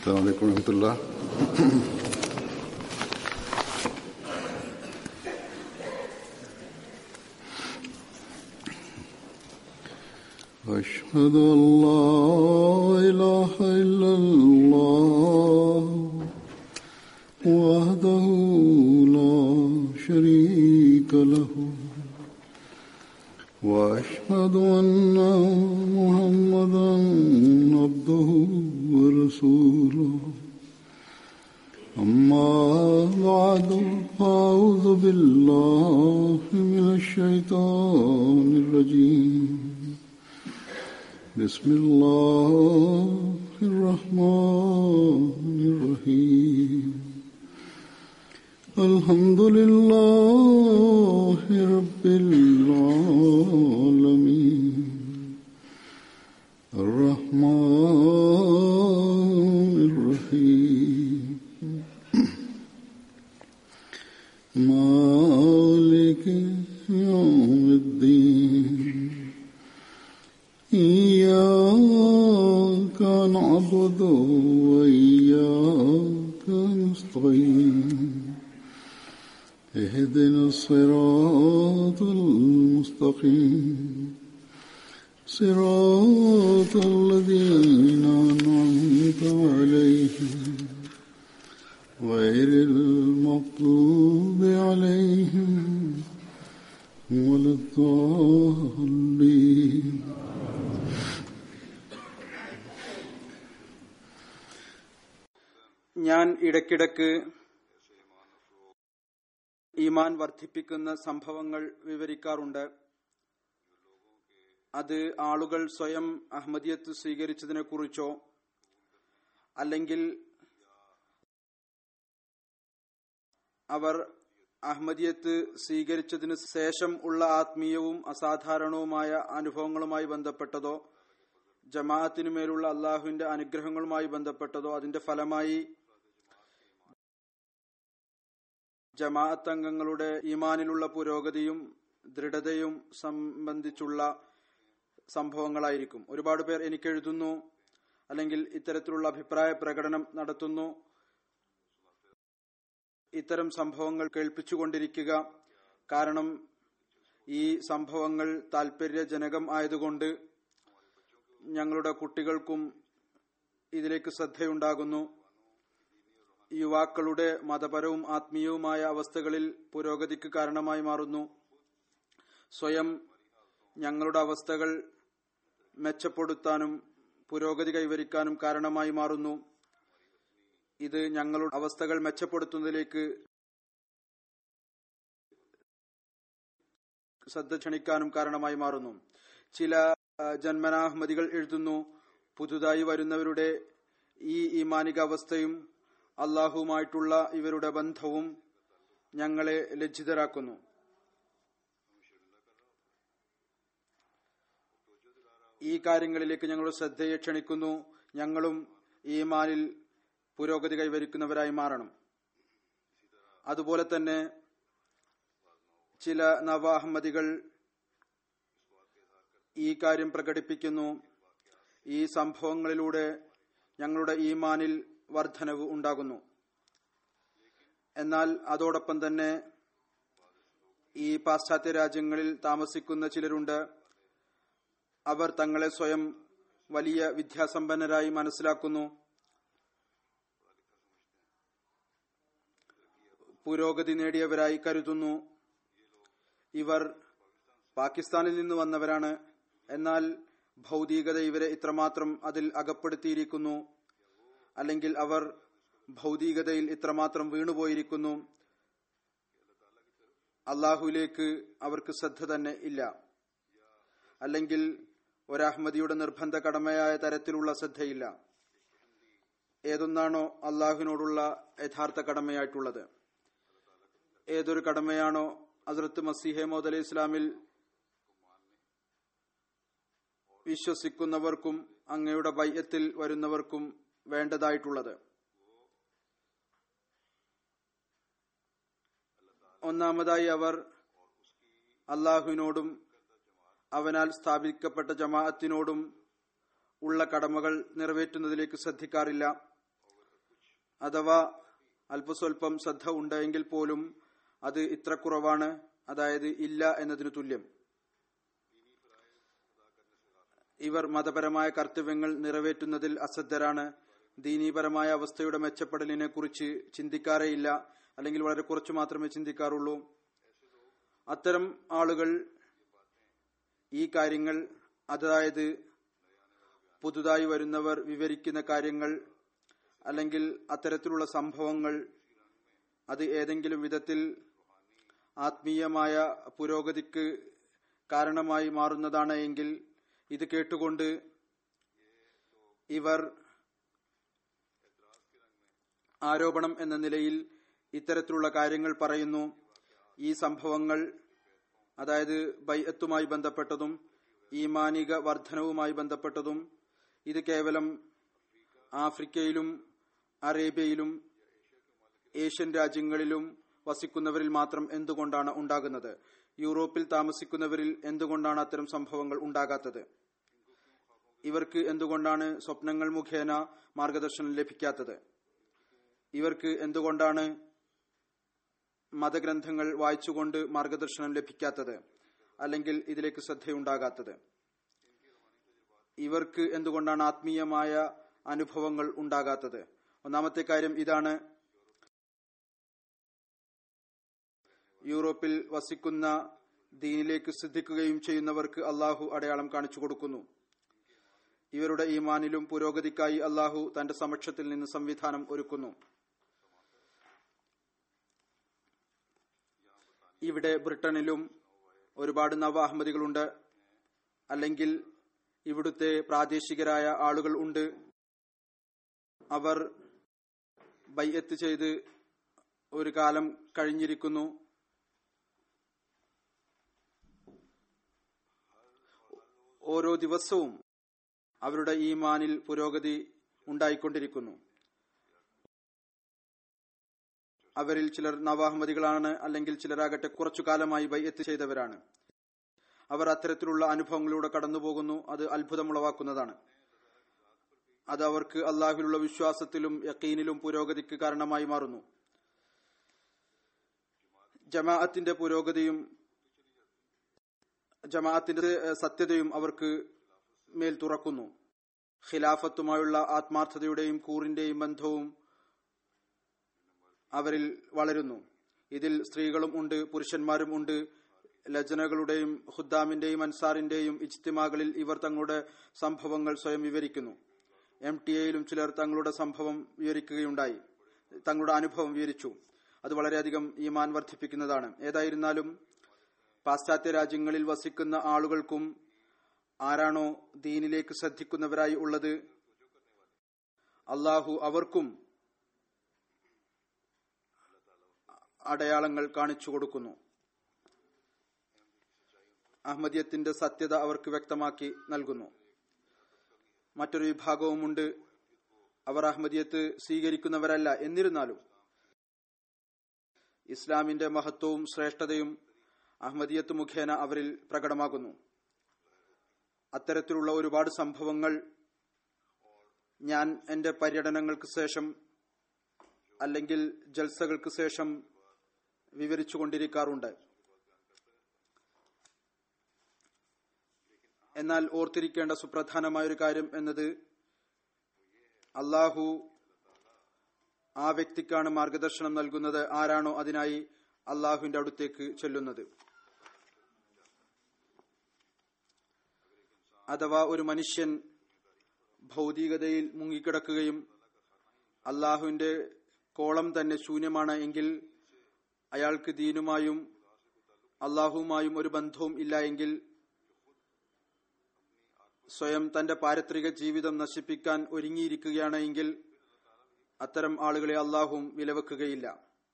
السلام عليكم ورحمة الله أشهد أن لا إله إلا الله وحده لا شريك له وأشهد أن محمدا عبده ورسوله أما بعد فأعوذ بالله من الشيطان الرجيم بسم الله الرحمن الرحيم الحمد لله رب العالمين الرحمن الرحيم مالك يوم الدين إياك نعبد وإياك نستعين اهدنا الصراط المستقيم صراط الذين أنعمت عليهم غير المغضوب عليهم ولا الضالين ഞാൻ ഇടയ്ക്കിടയ്ക്ക് ഈമാൻ വർദ്ധിപ്പിക്കുന്ന സംഭവങ്ങൾ വിവരിക്കാറുണ്ട് അത് ആളുകൾ സ്വയം അഹമ്മദിയത്ത് സ്വീകരിച്ചതിനെ കുറിച്ചോ അല്ലെങ്കിൽ അവർ അഹമ്മദിയത്ത് സ്വീകരിച്ചതിന് ശേഷം ഉള്ള ആത്മീയവും അസാധാരണവുമായ അനുഭവങ്ങളുമായി ബന്ധപ്പെട്ടതോ ജമാഅത്തിനുമേലുള്ള അള്ളാഹുവിന്റെ അനുഗ്രഹങ്ങളുമായി ബന്ധപ്പെട്ടതോ അതിന്റെ ഫലമായി ജമാഅത്ത് അംഗങ്ങളുടെ ഈമാനിലുള്ള പുരോഗതിയും ദൃഢതയും സംബന്ധിച്ചുള്ള സംഭവങ്ങളായിരിക്കും ഒരുപാട് പേർ എനിക്ക് എഴുതുന്നു അല്ലെങ്കിൽ ഇത്തരത്തിലുള്ള അഭിപ്രായ പ്രകടനം നടത്തുന്നു ഇത്തരം സംഭവങ്ങൾ കേൾപ്പിച്ചുകൊണ്ടിരിക്കുക കാരണം ഈ സംഭവങ്ങൾ താല്പര്യജനകം ആയതുകൊണ്ട് ഞങ്ങളുടെ കുട്ടികൾക്കും ഇതിലേക്ക് ശ്രദ്ധയുണ്ടാകുന്നു യുവാക്കളുടെ മതപരവും ആത്മീയവുമായ അവസ്ഥകളിൽ പുരോഗതിക്ക് കാരണമായി മാറുന്നു സ്വയം ഞങ്ങളുടെ അവസ്ഥകൾ മെച്ചപ്പെടുത്താനും പുരോഗതി കൈവരിക്കാനും കാരണമായി മാറുന്നു ഇത് ഞങ്ങളുടെ അവസ്ഥകൾ മെച്ചപ്പെടുത്തുന്നതിലേക്ക് ശ്രദ്ധ ക്ഷണിക്കാനും കാരണമായി മാറുന്നു ചില ജന്മനാഹ്മദികൾ എഴുതുന്നു പുതുതായി വരുന്നവരുടെ ഈ ഈമാനിക അവസ്ഥയും അള്ളാഹുവുമായിട്ടുള്ള ഇവരുടെ ബന്ധവും ഞങ്ങളെ ലജ്ജിതരാക്കുന്നു ഈ കാര്യങ്ങളിലേക്ക് ഞങ്ങളുടെ ശ്രദ്ധയെ ക്ഷണിക്കുന്നു ഞങ്ങളും ഈമാനിൽ പുരോഗതി കൈവരിക്കുന്നവരായി മാറണം അതുപോലെ തന്നെ ചില നവ അഹമ്മദികൾ ഈ കാര്യം പ്രകടിപ്പിക്കുന്നു ഈ സംഭവങ്ങളിലൂടെ ഞങ്ങളുടെ ഈമാനിൽ വർധനവ് ഉണ്ടാകുന്നു എന്നാൽ അതോടൊപ്പം തന്നെ ഈ പാശ്ചാത്യ രാജ്യങ്ങളിൽ താമസിക്കുന്ന ചിലരുണ്ട് അവർ തങ്ങളെ സ്വയം വലിയ വിദ്യാസമ്പന്നരായി മനസ്സിലാക്കുന്നു പുരോഗതി നേടിയവരായി കരുതുന്നു ഇവർ പാകിസ്ഥാനിൽ നിന്ന് വന്നവരാണ് എന്നാൽ ഭൗതികത ഇവരെ ഇത്രമാത്രം അതിൽ അകപ്പെടുത്തിയിരിക്കുന്നു അല്ലെങ്കിൽ അവർ ഭൗതികതയിൽ ഇത്രമാത്രം വീണുപോയിരിക്കുന്നു അള്ളാഹുലേക്ക് അവർക്ക് ശ്രദ്ധ തന്നെ ഇല്ല അല്ലെങ്കിൽ ഒരഹമ്മദിയുടെ നിർബന്ധ കടമയായ തരത്തിലുള്ള ശ്രദ്ധയില്ല ഏതൊന്നാണോ അള്ളാഹുവിനോടുള്ള യഥാർത്ഥ കടമയായിട്ടുള്ളത് ഏതൊരു കടമയാണോ ഹസ്രത്ത് മസീഹെ മോദ് അലൈഹി ഇസ്ലാമിൽ വിശ്വസിക്കുന്നവർക്കും അങ്ങയുടെ ബയ്യത്തിൽ വരുന്നവർക്കും വേണ്ടതായിട്ടുള്ളത് ഒന്നാമതായി അവർ അള്ളാഹുവിനോടും അവനാൽ സ്ഥാപിക്കപ്പെട്ട ജമാഅത്തിനോടും ഉള്ള കടമകൾ നിറവേറ്റുന്നതിലേക്ക് ശ്രദ്ധിക്കാറില്ല അഥവാ അല്പസ്വല്പം ശ്രദ്ധ ഉണ്ടെങ്കിൽ പോലും അത് ഇത്ര കുറവാണ് അതായത് ഇല്ല എന്നതിനു തുല്യം ഇവർ മതപരമായ കർത്തവ്യങ്ങൾ നിറവേറ്റുന്നതിൽ അശ്രദ്ധരാണ് ദീനീപരമായ അവസ്ഥയുടെ മെച്ചപ്പെടലിനെ കുറിച്ച് ചിന്തിക്കാറേയില്ല അല്ലെങ്കിൽ വളരെ കുറച്ചു മാത്രമേ ചിന്തിക്കാറുള്ളൂ അത്തരം ആളുകൾ ഈ കാര്യങ്ങൾ അതായത് പുതുതായി വരുന്നവർ വിവരിക്കുന്ന കാര്യങ്ങൾ അല്ലെങ്കിൽ അത്തരത്തിലുള്ള സംഭവങ്ങൾ അത് ഏതെങ്കിലും വിധത്തിൽ ആത്മീയമായ പുരോഗതിക്ക് കാരണമായി മാറുന്നതാണ് എങ്കിൽ ഇത് കേട്ടുകൊണ്ട് ഇവർ ആരോപണം എന്ന നിലയിൽ ഇത്തരത്തിലുള്ള കാര്യങ്ങൾ പറയുന്നു ഈ സംഭവങ്ങൾ അതായത് ബൈഅത്തുമായി ബന്ധപ്പെട്ടതും ഈമാനിക വർധനവുമായി ബന്ധപ്പെട്ടതും ഇത് കേവലം ആഫ്രിക്കയിലും അറേബ്യയിലും ഏഷ്യൻ രാജ്യങ്ങളിലും വസിക്കുന്നവരിൽ മാത്രം എന്തുകൊണ്ടാണ് ഉണ്ടാകുന്നത് യൂറോപ്പിൽ താമസിക്കുന്നവരിൽ എന്തുകൊണ്ടാണ് അത്തരം സംഭവങ്ങൾ ഉണ്ടാകാത്തത് ഇവർക്ക് എന്തുകൊണ്ടാണ് സ്വപ്നങ്ങൾ മുഖേന മാർഗദർശനം ലഭിക്കാത്തത് ഇവർക്ക് എന്തുകൊണ്ടാണ് മതഗ്രന്ഥങ്ങൾ വായിച്ചുകൊണ്ട് മാർഗദർശനം ലഭിക്കാത്തത് അല്ലെങ്കിൽ ഇതിലേക്ക് ശ്രദ്ധയുണ്ടാകാത്തത് ഇവർക്ക് എന്തുകൊണ്ടാണ് ആത്മീയമായ അനുഭവങ്ങൾ ഉണ്ടാകാത്തത് ഒന്നാമത്തെ കാര്യം ഇതാണ് യൂറോപ്പിൽ വസിക്കുന്ന ദീനിലേക്ക് ശ്രദ്ധിക്കുകയും ചെയ്യുന്നവർക്ക് അള്ളാഹു അടയാളം കാണിച്ചു കൊടുക്കുന്നു ഇവരുടെ ഈമാനിലും പുരോഗതിക്കായി അള്ളാഹു തന്റെ സമക്ഷത്തിൽ നിന്ന് സംവിധാനം ഒരുക്കുന്നു ഇവിടെ ബ്രിട്ടനിലും ഒരുപാട് നവ അഹമ്മദികളുണ്ട് അല്ലെങ്കിൽ ഇവിടുത്തെ പ്രാദേശികരായ ആളുകൾ ഉണ്ട് അവർ ബയ്യത്ത് ചെയ്ത് ഒരു കാലം കഴിഞ്ഞിരിക്കുന്നു ഓരോ ദിവസവും അവരുടെ ഈമാനിൽ പുരോഗതി ഉണ്ടായിക്കൊണ്ടിരിക്കുന്നു അവരിൽ ചിലർ നവാഹ്മദികളാണ് അല്ലെങ്കിൽ ചിലരാകട്ടെ കുറച്ചു കാലമായി ബയ്യത്ത് ചെയ്തവരാണ് അവർ അത്തരത്തിലുള്ള അനുഭവങ്ങളിലൂടെ കടന്നുപോകുന്നു അത് അത്ഭുതമുളവാക്കുന്നതാണ് അത് അവർക്ക് അള്ളാഹുവിലുള്ള വിശ്വാസത്തിലും യക്കീനിലും പുരോഗതിക്ക് കാരണമായി മാറുന്നു ജമാഅത്തിന്റെ പുരോഗതിയും ജമാഅത്തിന്റെ സത്യതയും അവർക്ക് മേൽ തുറക്കുന്നു ഖിലാഫത്തുമായുള്ള ആത്മാർത്ഥതയുടെയും കൂറിന്റെയും ബന്ധവും അവരിൽ വളരുന്നു ഇതിൽ സ്ത്രീകളും ഉണ്ട് പുരുഷന്മാരും ഉണ്ട് ലജനകളുടെയും ഹുദ്ദാമിന്റെയും അൻസാറിന്റെയും ഇജ്തിമാകളിൽ ഇവർ തങ്ങളുടെ സംഭവങ്ങൾ സ്വയം വിവരിക്കുന്നു എം ടി എയിലും ചിലർ തങ്ങളുടെ സംഭവം വിവരിക്കുകയുണ്ടായി തങ്ങളുടെ അനുഭവം വിവരിച്ചു അത് വളരെയധികം ഈമാൻ വർദ്ധിപ്പിക്കുന്നതാണ് ഏതായിരുന്നാലും പാശ്ചാത്യ രാജ്യങ്ങളിൽ വസിക്കുന്ന ആളുകൾക്കും ആരാണോ ദീനിലേക്ക് ശ്രദ്ധിക്കുന്നവരായി ഉള്ളത് അള്ളാഹു അവർക്കും അടയാളങ്ങൾ കാണിച്ചു കൊടുക്കുന്നു അഹമ്മദിയത്തിന്റെ സത്യത അവർക്ക് വ്യക്തമാക്കി നൽകുന്നു മറ്റൊരു വിഭാഗവുമുണ്ട് അവർ അഹമ്മദിയത്ത് സ്വീകരിക്കുന്നവരല്ല എന്നിരുന്നാലും ഇസ്ലാമിന്റെ മഹത്വവും ശ്രേഷ്ഠതയും അഹമ്മദിയത്ത് മുഖേന അവരിൽ പ്രകടമാകുന്നു അത്തരത്തിലുള്ള ഒരുപാട് സംഭവങ്ങൾ ഞാൻ എന്റെ പര്യടനങ്ങൾക്ക് ശേഷം അല്ലെങ്കിൽ ജൽസകൾക്ക് ശേഷം വിവരിച്ചുകൊണ്ടിരിക്കാറുണ്ട് എന്നാൽ ഓർത്തിരിക്കേണ്ട സുപ്രധാനമായ ഒരു കാര്യം എന്നത് അള്ളാഹു ആ വ്യക്തിക്കാണ് മാർഗദർശനം നൽകുന്നത് ആരാണോ അതിനായി അള്ളാഹുവിന്റെ അടുത്തേക്ക് ചെല്ലുന്നത് അഥവാ ഒരു മനുഷ്യൻ ഭൗതികതയിൽ മുങ്ങിക്കിടക്കുകയും അള്ളാഹുവിന്റെ കോളം തന്നെ ശൂന്യമാണ് എങ്കിൽ അയാൾക്ക് ദീനുമായും അള്ളാഹുവുമായും ഒരു ബന്ധവും ഇല്ല എങ്കിൽ സ്വയം തന്റെ പാരത്രിക ജീവിതം നശിപ്പിക്കാൻ ഒരുങ്ങിയിരിക്കുകയാണ് എങ്കിൽ അത്തരം ആളുകളെ അള്ളാഹും വിലവെക്കുകയില്ല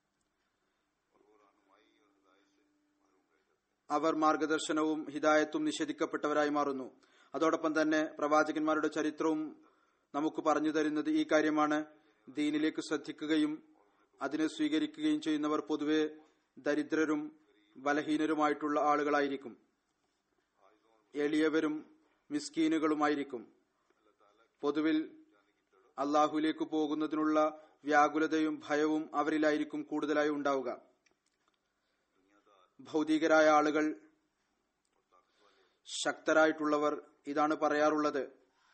അവർ മാർഗദർശനവും ഹിദായത്തും നിഷേധിക്കപ്പെട്ടവരായി മാറുന്നു അതോടൊപ്പം തന്നെ പ്രവാചകന്മാരുടെ ചരിത്രവും നമുക്ക് പറഞ്ഞു തരുന്നത് ഈ കാര്യമാണ് ദീനിലേക്ക് ശ്രദ്ധിക്കുകയും അതിനെ സ്വീകരിക്കുകയും ചെയ്യുന്നവർ പൊതുവെ ദരിദ്രരും ബലഹീനരുമായിട്ടുള്ള ആളുകളായിരിക്കും എളിയവരും മിസ്കീനുകളുമായിരിക്കും പൊതുവിൽ അള്ളാഹുവിലേക്ക് പോകുന്നതിനുള്ള വ്യാകുലതയും ഭയവും അവരിലായിരിക്കും കൂടുതലായി ഉണ്ടാവുക ഭൗതികരായ ആളുകൾ ശക്തരായിട്ടുള്ളവർ ഇതാണ് പറയാറുള്ളത്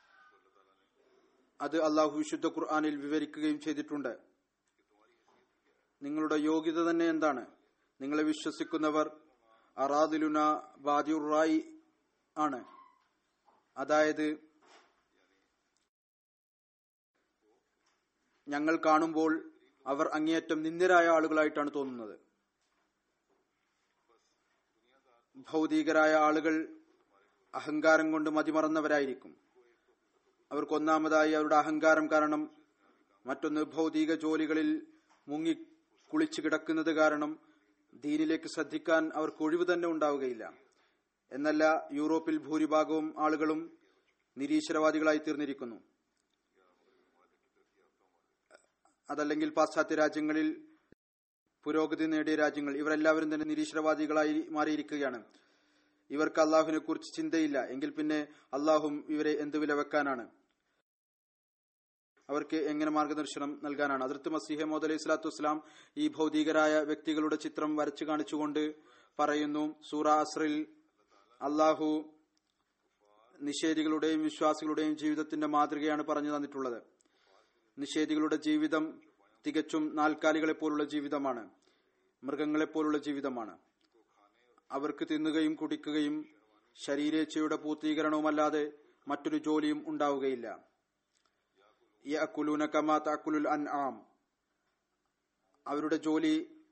അത് അള്ളാഹു വിശുദ്ധ ഖുർആാനിൽ വിവരിക്കുകയും ചെയ്തിട്ടുണ്ട് നിങ്ങളുടെ യോഗ്യത തന്നെ എന്താണ് നിങ്ങളെ വിശ്വസിക്കുന്നവർ അറാദിലുന ബാദിയുറായി ആണ് അതായത് ഞങ്ങൾ കാണുമ്പോൾ അവർ അങ്ങേയറ്റം നിന്ദ്യരായ ആളുകളായിട്ടാണ് തോന്നുന്നത് ഭൗതികരായ ആളുകൾ അഹങ്കാരം കൊണ്ട് മതിമറന്നവരായിരിക്കും അവർക്ക് ഒന്നാമതായി അവരുടെ അഹങ്കാരം കാരണം മറ്റൊന്ന് ഭൗതിക ജോലികളിൽ മുങ്ങി കുളിച്ചു കിടക്കുന്നത് കാരണം ദീനിലേക്ക് ശ്രദ്ധിക്കാൻ അവർക്ക് ഒഴിവ് തന്നെ ഉണ്ടാവുകയില്ല എന്നല്ല യൂറോപ്പിൽ ഭൂരിഭാഗവും ആളുകളും നിരീശ്വരവാദികളായി തീർന്നിരിക്കുന്നു അതല്ലെങ്കിൽ പാശ്ചാത്യ രാജ്യങ്ങളിൽ പുരോഗതി നേടിയ രാജ്യങ്ങൾ ഇവരെല്ലാവരും തന്നെ നിരീശ്വരവാദികളായി മാറിയിരിക്കുകയാണ് ഇവർക്ക് അള്ളാഹുവിനെ കുറിച്ച് ചിന്തയില്ല എങ്കിൽ പിന്നെ അള്ളാഹും ഇവരെ എന്ത് വില വെക്കാനാണ് അവർക്ക് എങ്ങനെ മാർഗദർശനം നൽകാനാണ് അതിർത്ത് മസീഹ മോദ് അലൈഹി സ്വലാത്തു വസ്സലാം ഈ ഭൗതികരായ വ്യക്തികളുടെ ചിത്രം വരച്ചു കാണിച്ചുകൊണ്ട് പറയുന്നു സൂറ അസ്രിൽ അള്ളാഹു നിഷേധികളുടെയും വിശ്വാസികളുടെയും ജീവിതത്തിന്റെ മാതൃകയാണ് പറഞ്ഞു തന്നിട്ടുള്ളത് നിഷേധികളുടെ ജീവിതം തികച്ചും നാൽക്കാലികളെ പോലുള്ള ജീവിതമാണ് മൃഗങ്ങളെ പോലുള്ള ജീവിതമാണ് അവർക്ക് തിന്നുകയും കുടിക്കുകയും ശരീരേച്ഛയുടെ പൂർത്തീകരണവുമല്ലാതെ മറ്റൊരു ജോലിയും ഉണ്ടാവുകയില്ല യഅക്കുലൂന കമാ തഅക്കുലുൽ അൻആം അവരുടെ ജോലി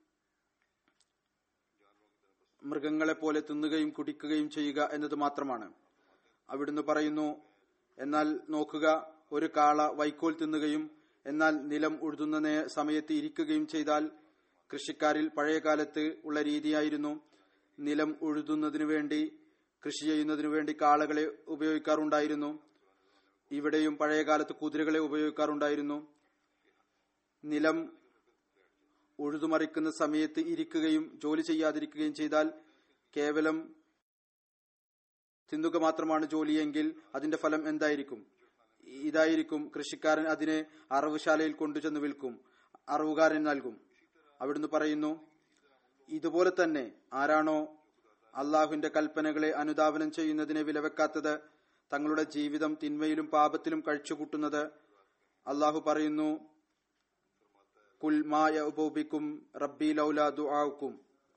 മൃഗങ്ങളെ പോലെ തിന്നുകയും കുടിക്കുകയും ചെയ്യുക എന്നത് മാത്രമാണ് അവിടുന്ന് പറയുന്നു എന്നാൽ നോക്കുക ഒരു കാള വൈക്കോൽ തിന്നുകയും എന്നാൽ നിലം ഉഴുതുന്ന നേ- സമയത്ത് ഇരിക്കുകയും ചെയ്താൽ കൃഷിക്കാരിൽ പഴയ കാലത്ത് ഉള്ള രീതിയായിരുന്നു നിലം ഉഴുതുന്നതിനു വേണ്ടി കൃഷി ചെയ്യുന്നതിനു വേണ്ടി കാളകളെ ഉപയോഗിക്കാറുണ്ടായിരുന്നു ഇവിടെയും പഴയ കാലത്ത് കുതിരകളെ ഉപയോഗിക്കാറുണ്ടായിരുന്നു നിലം ഉഴുതുമറിക്കുന്ന സമയത്ത് ഇരിക്കുകയും ജോലി ചെയ്യാതിരിക്കുകയും ചെയ്താൽ കേവലം തിന്നുക മാത്രമാണ് ജോലിയെങ്കിൽ അതിന്റെ ഫലം എന്തായിരിക്കും ഇതായിരിക്കും കൃഷിക്കാരൻ അതിനെ അറവുശാലയിൽ കൊണ്ടുചെന്ന് വിൽക്കും അറവുകാരൻ നൽകും അവിടുന്ന് പറയുന്നു ഇതുപോലെ തന്നെ ആരാണോ അള്ളാഹുവിന്റെ കൽപ്പനകളെ അനുധാവനം ചെയ്യുന്നതിനെ വിലവെക്കാത്തത് തങ്ങളുടെ ജീവിതം തിന്മയിലും പാപത്തിലും കഴിച്ചുകൂട്ടുന്നത് അള്ളാഹു പറയുന്നു കുൽ മായ ഉപയോഗിക്കും റബ്ബി ലൗല ദുആക്കും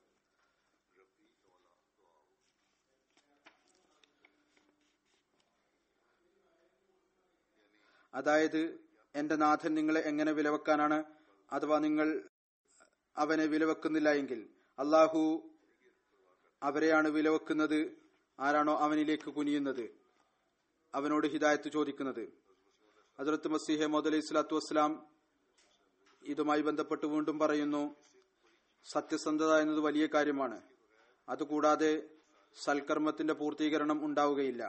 അതായത് എന്റെ നാഥൻ നിങ്ങളെ എങ്ങനെ വിലവെക്കാനാണ് അഥവാ നിങ്ങൾ അവനെ വിലവെക്കുന്നില്ല എങ്കിൽ അള്ളാഹു അവരെയാണ് വിലവെക്കുന്നത് ആരാണോ അവനിലേക്ക് കുനിയുന്നത് അവനോട് ഹിദായത്ത് ചോദിക്കുന്നത് ഹജറത്ത് മസീഹെ മോദ് അലൈഹി സ്വലാത്തു വസ്സലാം ഇതുമായി ബന്ധപ്പെട്ട് വീണ്ടും പറയുന്നു സത്യസന്ധത എന്നത് വലിയ കാര്യമാണ് അതുകൂടാതെ സൽക്കർമ്മത്തിന്റെ പൂർത്തീകരണം ഉണ്ടാവുകയില്ല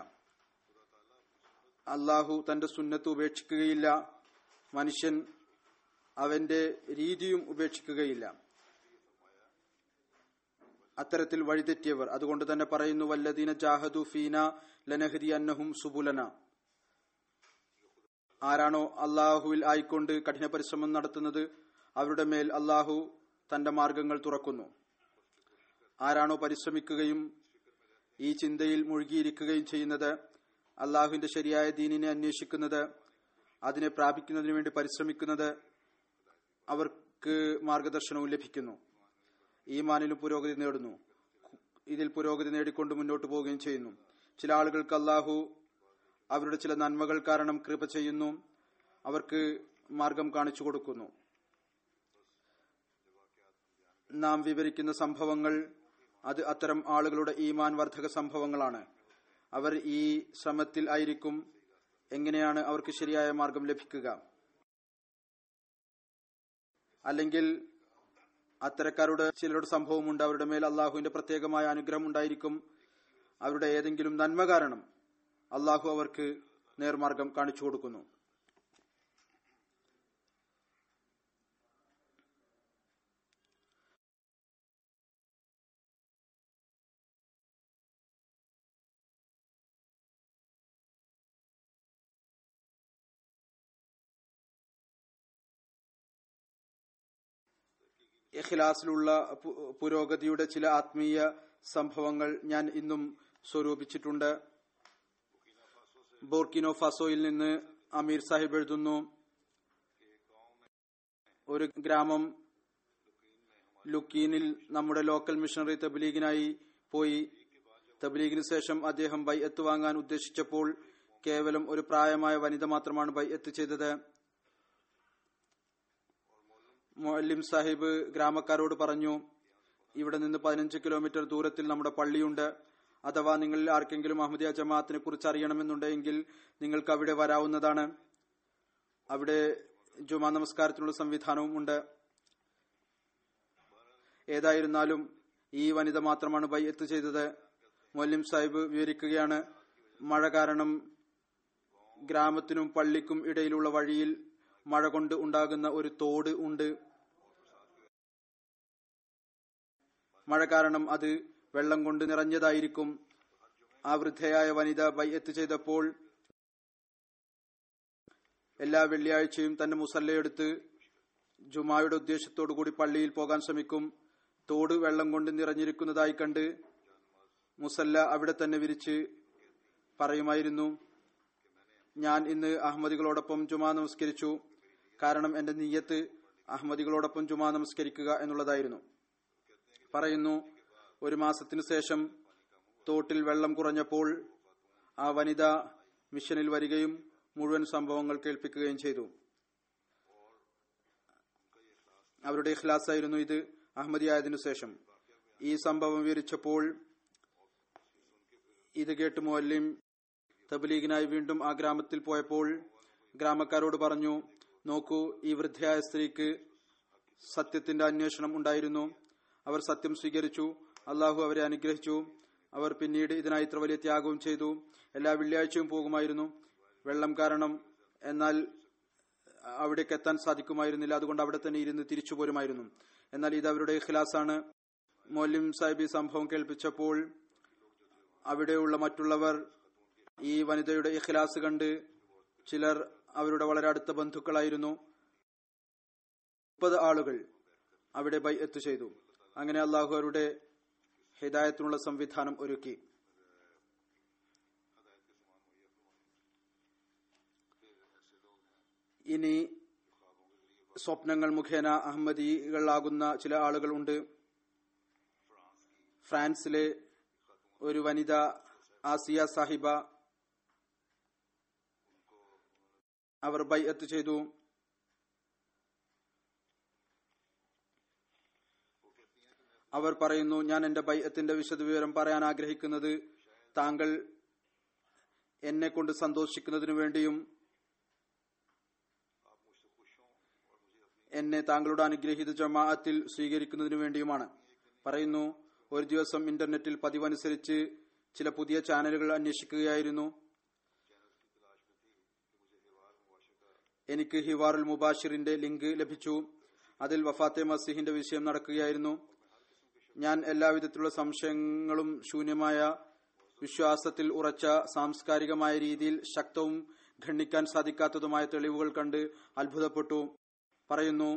അള്ളാഹു തന്റെ സുന്നത്ത് ഉപേക്ഷിക്കുകയില്ല മനുഷ്യൻ അവന്റെ രീതിയും ഉപേക്ഷിക്കുകയില്ല അത്തരത്തിൽ വഴിതെറ്റിയവർ അതുകൊണ്ട് തന്നെ പറയുന്നു വല്ലദീന ജാഹദു ഫീന ലനഹദി അന്നഹും സുബുലന ആരാണോ അള്ളാഹുവിൽ ആയിക്കൊണ്ട് കഠിന പരിശ്രമം നടത്തുന്നത് അവരുടെ മേൽ അള്ളാഹു തന്റെ മാർഗങ്ങൾ തുറക്കുന്നു ആരാണോ പരിശ്രമിക്കുകയും ഈ ചിന്തയിൽ മുഴുകിയിരിക്കുകയും ചെയ്യുന്നത് അള്ളാഹുവിന്റെ ശരിയായ ദീനിനെ അന്വേഷിക്കുന്നത് അതിനെ പ്രാപിക്കുന്നതിന് വേണ്ടി പരിശ്രമിക്കുന്നത് അവർക്ക് മാർഗദർശനവും ലഭിക്കുന്നു ഈമാനിലും പുരോഗതി നേടുന്നു ഇതിൽ പുരോഗതി നേടിക്കൊണ്ട് മുന്നോട്ട് പോവുകയും ചെയ്യുന്നു ചില ആളുകൾക്ക് അള്ളാഹു അവരുടെ ചില നന്മകൾ കാരണം കൃപ ചെയ്യുന്നു അവർക്ക് മാർഗം കാണിച്ചു കൊടുക്കുന്നു നാം വിവരിക്കുന്ന സംഭവങ്ങൾ അത് അത്തരം ആളുകളുടെ ഈമാൻ വർദ്ധക സംഭവങ്ങളാണ് അവർ ഈ ശ്രമത്തിൽ ആയിരിക്കും എങ്ങനെയാണ് അവർക്ക് ശരിയായ മാർഗം ലഭിക്കുക അല്ലെങ്കിൽ അത്തരക്കാരുടെ ചിലരുടെ സംഭവമുണ്ട് അവരുടെ മേൽ അള്ളാഹുവിന്റെ പ്രത്യേകമായ അനുഗ്രഹം ഉണ്ടായിരിക്കും അവരുടെ ഏതെങ്കിലും നന്മ കാരണം അള്ളാഹു അവർക്ക് നേർമാർഗം കാണിച്ചു കൊടുക്കുന്നു ഇഖ്ലാസിലുള്ള പു- പുരോഗതിയുടെ ചില ആത്മീയ സംഭവങ്ങൾ ഞാൻ ഇന്നും സ്വരൂപിച്ചിട്ടുണ്ട് ബോർക്കിനോ ഫാസോയിൽ നിന്ന് അമീർ സാഹിബ് എഴുതുന്നു ഒരു ഗ്രാമം ലുക്കീനിൽ നമ്മുടെ ലോക്കൽ മിഷണറി തബ്ലീഗിനായി പോയി തബ്ലീഗിന് ശേഷം അദ്ദേഹം ബൈഅത്ത് വാങ്ങാൻ ഉദ്ദേശിച്ചപ്പോൾ കേവലം ഒരു പ്രായമായ വനിത മാത്രമാണ് ബൈഅത്ത് ചെയ്തത് മൊല്ലിം സാഹിബ് ഗ്രാമക്കാരോട് പറഞ്ഞു ഇവിടെ നിന്ന് പതിനഞ്ച് കിലോമീറ്റർ ദൂരത്തിൽ നമ്മുടെ പള്ളിയുണ്ട് അഥവാ നിങ്ങളിൽ ആർക്കെങ്കിലും അഹമ്മദിയ ജമാഅത്തിനെ കുറിച്ച് അറിയണമെന്നുണ്ടെങ്കിൽ നിങ്ങൾക്ക് അവിടെ വരാവുന്നതാണ് അവിടെ ജുമാ നമസ്കാരത്തിനുള്ള സംവിധാനവും ഉണ്ട് ഏതായിരുന്നാലും ഈ വനിത മാത്രമാണ് ബൈഅത്ത് ചെയ്തത് മൊല്ലിം സാഹിബ് വിവരിക്കുകയാണ് മഴ കാരണം ഗ്രാമത്തിനും പള്ളിക്കും ഇടയിലുള്ള വഴിയിൽ മഴ കൊണ്ട് ഉണ്ടാകുന്ന ഒരു തോട് ഉണ്ട് മഴ കാരണം അത് വെള്ളം കൊണ്ട് നിറഞ്ഞതായിരിക്കും ആ വൃദ്ധയായ വനിത ബൈഅത്ത് ചെയ്തപ്പോൾ എല്ലാ വെള്ളിയാഴ്ചയും തന്റെ മുസല്ലയെടുത്ത് ജുമായുടെ ഉദ്ദേശത്തോടു കൂടി പള്ളിയിൽ പോകാൻ ശ്രമിക്കും തോട് വെള്ളം കൊണ്ട് നിറഞ്ഞിരിക്കുന്നതായി കണ്ട് മുസല്ല അവിടെ തന്നെ വിരിച്ച് പറയുമായിരുന്നു ഞാൻ ഇന്ന് അഹമ്മദികളോടൊപ്പം ജുമാ നമസ്കരിച്ചു കാരണം എന്റെ നീയത്ത് അഹമ്മദികളോടൊപ്പം ജുമാ നമസ്കരിക്കുക എന്നുള്ളതായിരുന്നു പറയുന്നു ഒരു മാസത്തിനു ശേഷം തോട്ടിൽ വെള്ളം കുറഞ്ഞപ്പോൾ ആ വനിത മിഷനിൽ വരികയും മുഴുവൻ സംഭവങ്ങൾ കേൾപ്പിക്കുകയും ചെയ്തു അവരുടെ ഇഖ്ലാസായിരുന്നു ഇത് അഹമ്മദിയായതിനു ശേഷം ഈ സംഭവം വിവരിച്ചപ്പോൾ ഇത് കേട്ട് മുഅല്ലിം തബ്ലീഗിനായി വീണ്ടും ആ ഗ്രാമത്തിൽ പോയപ്പോൾ ഗ്രാമക്കാരോട് പറഞ്ഞു നോക്കൂ ഈ വൃദ്ധയായ സ്ത്രീക്ക് സത്യത്തിന്റെ അന്വേഷണം ഉണ്ടായിരുന്നു അവർ സത്യം സ്വീകരിച്ചു അള്ളാഹു അവരെ അനുഗ്രഹിച്ചു അവർ പിന്നീട് ഇതിനായി ഇത്ര വലിയ ത്യാഗവും ചെയ്തു എല്ലാ വെള്ളിയാഴ്ചയും പോകുമായിരുന്നു വെള്ളം കാരണം എന്നാൽ അവിടേക്ക് എത്താൻ സാധിക്കുമായിരുന്നില്ല അതുകൊണ്ട് അവിടെ തന്നെ ഇരുന്ന് തിരിച്ചു പോരുമായിരുന്നു എന്നാൽ ഇത് അവരുടെ ഇഖ്ലാസാണ് മൊല്ലിം സാഹിബ് ഈ സംഭവം കേൾപ്പിച്ചപ്പോൾ അവിടെയുള്ള മറ്റുള്ളവർ ഈ വനിതയുടെ ഇഖ്ലാസ് കണ്ട് ചിലർ അവരുടെ വളരെ അടുത്ത ബന്ധുക്കളായിരുന്നു മുപ്പത് ആളുകൾ അവിടെ ബൈഅത്ത് ചെയ്തു അങ്ങനെ അള്ളാഹു അവരുടെ ഹിദായത്തിനുള്ള സംവിധാനം ഒരുക്കി ഇനി സ്വപ്നങ്ങൾ മുഖേന അഹമ്മദികളാകുന്ന ചില ആളുകൾ ഉണ്ട് ഫ്രാൻസിലെ ഒരു വനിത ആസിയ സാഹിബ അവർ ബൈഅത്ത് ചെയ്തു അവർ പറയുന്നു ഞാൻ എന്റെ ബൈഅത്തിന്റെ വിശദവിവരം പറയാൻ ആഗ്രഹിക്കുന്നത് താങ്കൾ എന്നെ കൊണ്ട് സന്തോഷിക്കുന്നതിനു വേണ്ടിയും എന്നെ താങ്കളുടെ അനുഗ്രഹീത ജമാഅത്തിൽ സ്വീകരിക്കുന്നതിനു വേണ്ടിയുമാണ് പറയുന്നു ഒരു ദിവസം ഇന്റർനെറ്റിൽ പതിവനുസരിച്ച് ചില പുതിയ ചാനലുകൾ അന്വേഷിക്കുകയായിരുന്നു എനിക്ക് ഹിവാറുൽ മുബാഷിറിന്റെ ലിങ്ക് ലഭിച്ചു അതിൽ വഫാത്തെ മസീഹിന്റെ വിഷയം നടക്കുകയായിരുന്നു ഞാൻ എല്ലാവിധത്തിലുള്ള സംശയങ്ങളും ശൂന്യമായ വിശ്വാസത്തിൽ ഉറച്ച സാംസ്കാരികമായ രീതിയിൽ ശക്തവും ഖണ്ഡിക്കാൻ സാധിക്കാത്തതുമായ തെളിവുകൾ കണ്ട് അത്ഭുതപ്പെട്ടു പറയുന്നു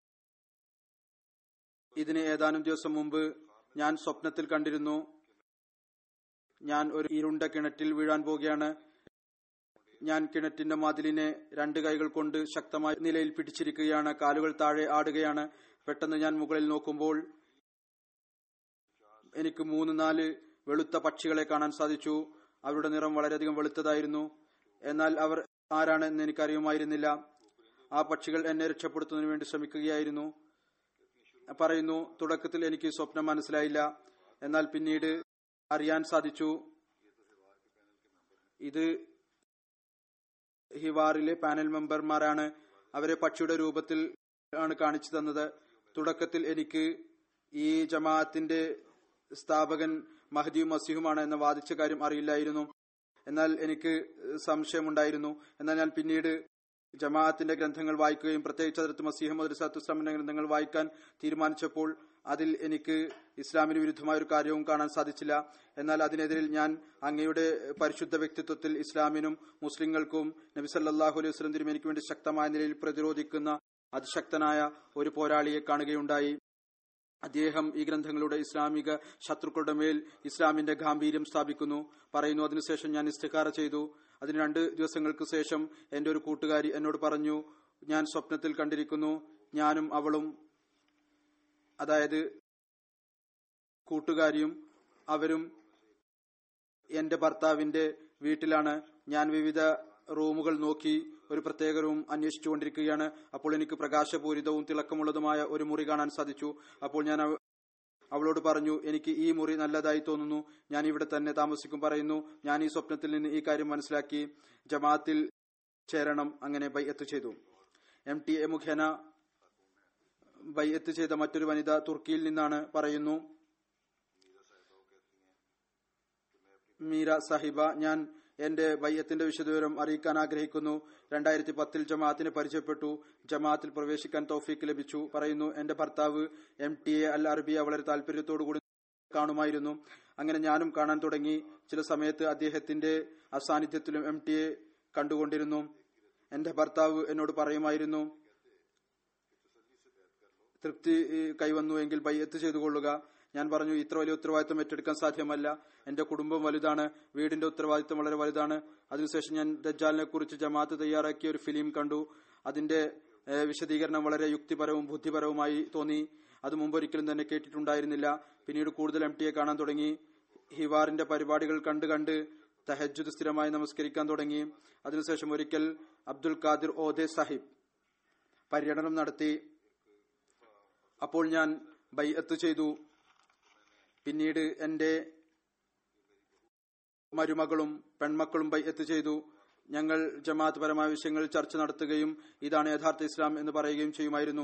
ഇതിന് ഏതാനും ദിവസം മുമ്പ് ഞാൻ സ്വപ്നത്തിൽ കണ്ടിരുന്നു ഞാൻ ഒരു ഇരുണ്ട കിണറ്റിൽ വീഴാൻ പോകുകയാണ് ഞാൻ കിണറ്റിന്റെ മതിലിനെ രണ്ട് കൈകൾ കൊണ്ട് ശക്തമായ നിലയിൽ പിടിച്ചിരിക്കുകയാണ് കാലുകൾ താഴെ ആടുകയാണ് പെട്ടെന്ന് ഞാൻ മുകളിൽ നോക്കുമ്പോൾ എനിക്ക് മൂന്ന് നാല് വെളുത്ത പക്ഷികളെ കാണാൻ സാധിച്ചു അവരുടെ നിറം വളരെയധികം വെളുത്തതായിരുന്നു എന്നാൽ അവർ ആരാണ് എന്ന് എനിക്കറിയുമായിരുന്നില്ല ആ പക്ഷികൾ എന്നെ രക്ഷപ്പെടുത്തുന്നതിന് വേണ്ടി ശ്രമിക്കുകയായിരുന്നു പറയുന്നു തുടക്കത്തിൽ എനിക്ക് സ്വപ്നം മനസ്സിലായില്ല എന്നാൽ പിന്നീട് അറിയാൻ സാധിച്ചു ഇത് ഹിവാറിലെ പാനൽ മെമ്പർമാരാണ് അവരെ പക്ഷിയുടെ രൂപത്തിൽ ആണ് കാണിച്ചു തന്നത് തുടക്കത്തിൽ എനിക്ക് ഈ ജമാഅത്തിന്റെ സ്ഥാപകൻ മഹദിയും മസിഹുമാണ് എന്ന് വാദിച്ച കാര്യം അറിയില്ലായിരുന്നു എന്നാൽ എനിക്ക് സംശയമുണ്ടായിരുന്നു എന്നാൽ ഞാൻ പിന്നീട് ജമാഅത്തിന്റെ ഗ്രന്ഥങ്ങൾ വായിക്കുകയും പ്രത്യേകിച്ച് അതിർത്ത് മസീഹ് മദ്രസാത്തുസ്ലാമിന്റെ ഗ്രന്ഥങ്ങൾ വായിക്കാൻ തീരുമാനിച്ചപ്പോൾ അതിൽ എനിക്ക് ഇസ്ലാമിന് വിരുദ്ധമായ ഒരു കാര്യവും കാണാൻ സാധിച്ചില്ല എന്നാൽ അതിനെതിരിൽ ഞാൻ അങ്ങയുടെ പരിശുദ്ധ വ്യക്തിത്വത്തിൽ ഇസ്ലാമിനും മുസ്ലിങ്ങൾക്കും നബി സല്ലാഹു അലൈഹി വസ്ലം തിരുമേനിക്ക് വേണ്ടി ശക്തമായ നിലയിൽ പ്രതിരോധിക്കുന്ന അതിശക്തനായ ഒരു പോരാളിയെ കാണുകയുണ്ടായി അദ്ദേഹം ഈ ഗ്രന്ഥങ്ങളുടെ ഇസ്ലാമിക ശത്രുക്കളുടെ മേൽ ഇസ്ലാമിന്റെ ഗാംഭീര്യം സ്ഥാപിക്കുന്നു പറയുന്നു അതിനുശേഷം ഞാൻ ഇസ്തിഖാറ ചെയ്തു അതിന് രണ്ട് ദിവസങ്ങൾക്ക് ശേഷം എന്റെ ഒരു കൂട്ടുകാരി എന്നോട് പറഞ്ഞു ഞാൻ സ്വപ്നത്തിൽ കണ്ടിരിക്കുന്നു ഞാനും അവളും അതായത് കൂട്ടുകാരിയും അവരും എന്റെ ഭർത്താവിന്റെ വീട്ടിലാണ് ഞാൻ വിവിധ റൂമുകൾ നോക്കി ഒരു പ്രത്യേക റൂം അന്വേഷിച്ചുകൊണ്ടിരിക്കുകയാണ് അപ്പോൾ എനിക്ക് പ്രകാശപൂരിതവും തിളക്കമുള്ളതുമായ ഒരു മുറി കാണാൻ സാധിച്ചു അപ്പോൾ ഞാൻ അവ- അവളോട് പറഞ്ഞു എനിക്ക് ഈ മുറി നല്ലതായി തോന്നുന്നു ഞാൻ ഇവിടെ തന്നെ താമസിക്കും പറയുന്നു ഞാൻ ഈ സ്വപ്നത്തിൽ നിന്ന് ഈ കാര്യം മനസ്സിലാക്കി ജമാഅത്തിൽ ചേരണം അങ്ങനെ ബൈഅത്ത് ചെയ്തു എം ടി എ മുഖേന ബൈഅത്ത് ചെയ്ത മറ്റൊരു വനിത തുർക്കിയിൽ നിന്നാണ് പറയുന്നു മീര സാഹിബ ഞാൻ എന്റെ ബയ്യത്തിന്റെ വിശദവിവരം അറിയിക്കാൻ ആഗ്രഹിക്കുന്നു രണ്ടായിരത്തി പത്തിൽ ജമാഅത്തിനെ പരിചയപ്പെട്ടു ജമാഅത്തിൽ പ്രവേശിക്കാൻ തൗഫീക്ക് ലഭിച്ചു പറയുന്നു എന്റെ ഭർത്താവ് M T A Al Arabiya വളരെ താല്പര്യത്തോടു കൂടി കാണുമായിരുന്നു അങ്ങനെ ഞാനും കാണാൻ തുടങ്ങി ചില സമയത്ത് അദ്ദേഹത്തിന്റെ അസാന്നിധ്യത്തിലും എം ടി എ കണ്ടുകൊണ്ടിരുന്നു എന്റെ ഭർത്താവ് എന്നോട് പറയുമായിരുന്നു തൃപ്തി ഏഹ്, കൈവന്നുവെങ്കിൽ ബയ്യത്ത് ചെയ്തുകൊള്ളുക ഞാൻ പറഞ്ഞു ഇത്ര വലിയ ഉത്തരവാദിത്തം ഏറ്റെടുക്കാൻ സാധ്യമല്ല എന്റെ കുടുംബം വലുതാണ് വീടിന്റെ ഉത്തരവാദിത്തം വളരെ വലുതാണ് അതിനുശേഷം ഞാൻ ദജ്ജാലിനെ കുറിച്ച് ജമാഅത്ത് തയ്യാറാക്കിയ ഒരു ഫിലിം കണ്ടു അതിന്റെ ഏഹ്, വിശദീകരണം വളരെ യുക്തിപരവും ബുദ്ധിപരവുമായി തോന്നി അത് മുമ്പൊരിക്കലും തന്നെ കേട്ടിട്ടുണ്ടായിരുന്നില്ല പിന്നീട് കൂടുതൽ എം ടിയെ കാണാൻ തുടങ്ങി ഹിവാറിന്റെ പരിപാടികൾ കണ്ട് കണ്ട് തഹജുദ് സ്ഥിരമായി നമസ്കരിക്കാൻ തുടങ്ങി അതിനുശേഷം ഒരിക്കൽ അബ്ദുൽ ഖാദിർ ഓദെ സാഹിബ് പര്യടനം നടത്തി അപ്പോൾ ഞാൻ ബൈഅത്ത് ചെയ്തു പിന്നീട് എന്റെ മരുമകളും പെൺമക്കളും ബൈഅത്ത് ചെയ്തു ഞങ്ങൾ ജമാഅത്ത് പരമായ വിഷയങ്ങളിൽ ചർച്ച നടത്തുകയും ഇതാണ് യഥാർത്ഥ ഇസ്ലാം എന്ന് പറയുകയും ചെയ്യുമായിരുന്നു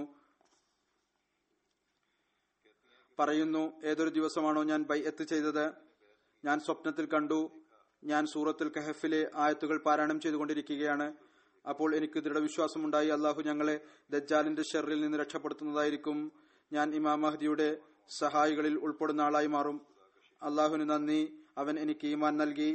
പറയുന്നു ഏതൊരു ദിവസമാണോ ഞാൻ ബൈഅത്ത് ചെയ്തത് ഞാൻ സ്വപ്നത്തിൽ കണ്ടു ഞാൻ സൂറത്തുൽ കഹഫിലെ ആയത്തുകൾ പാരായണം ചെയ്തുകൊണ്ടിരിക്കുകയാണ് അപ്പോൾ എനിക്ക് ദൃഢവിശ്വാസമുണ്ടായി അള്ളാഹു ഞങ്ങളെ ദജ്ജാലിന്റെ ഷെറിൽ നിന്ന് രക്ഷപ്പെടുത്തുന്നതായിരിക്കും ഞാൻ ഇമാം മഹദിയുടെ സഹായികളിൽ ഉൾപ്പെടുന്ന ആളായി മാറും അള്ളാഹുവിന് നന്ദി അവൻ എനിക്ക് ഈമാൻ നൽകി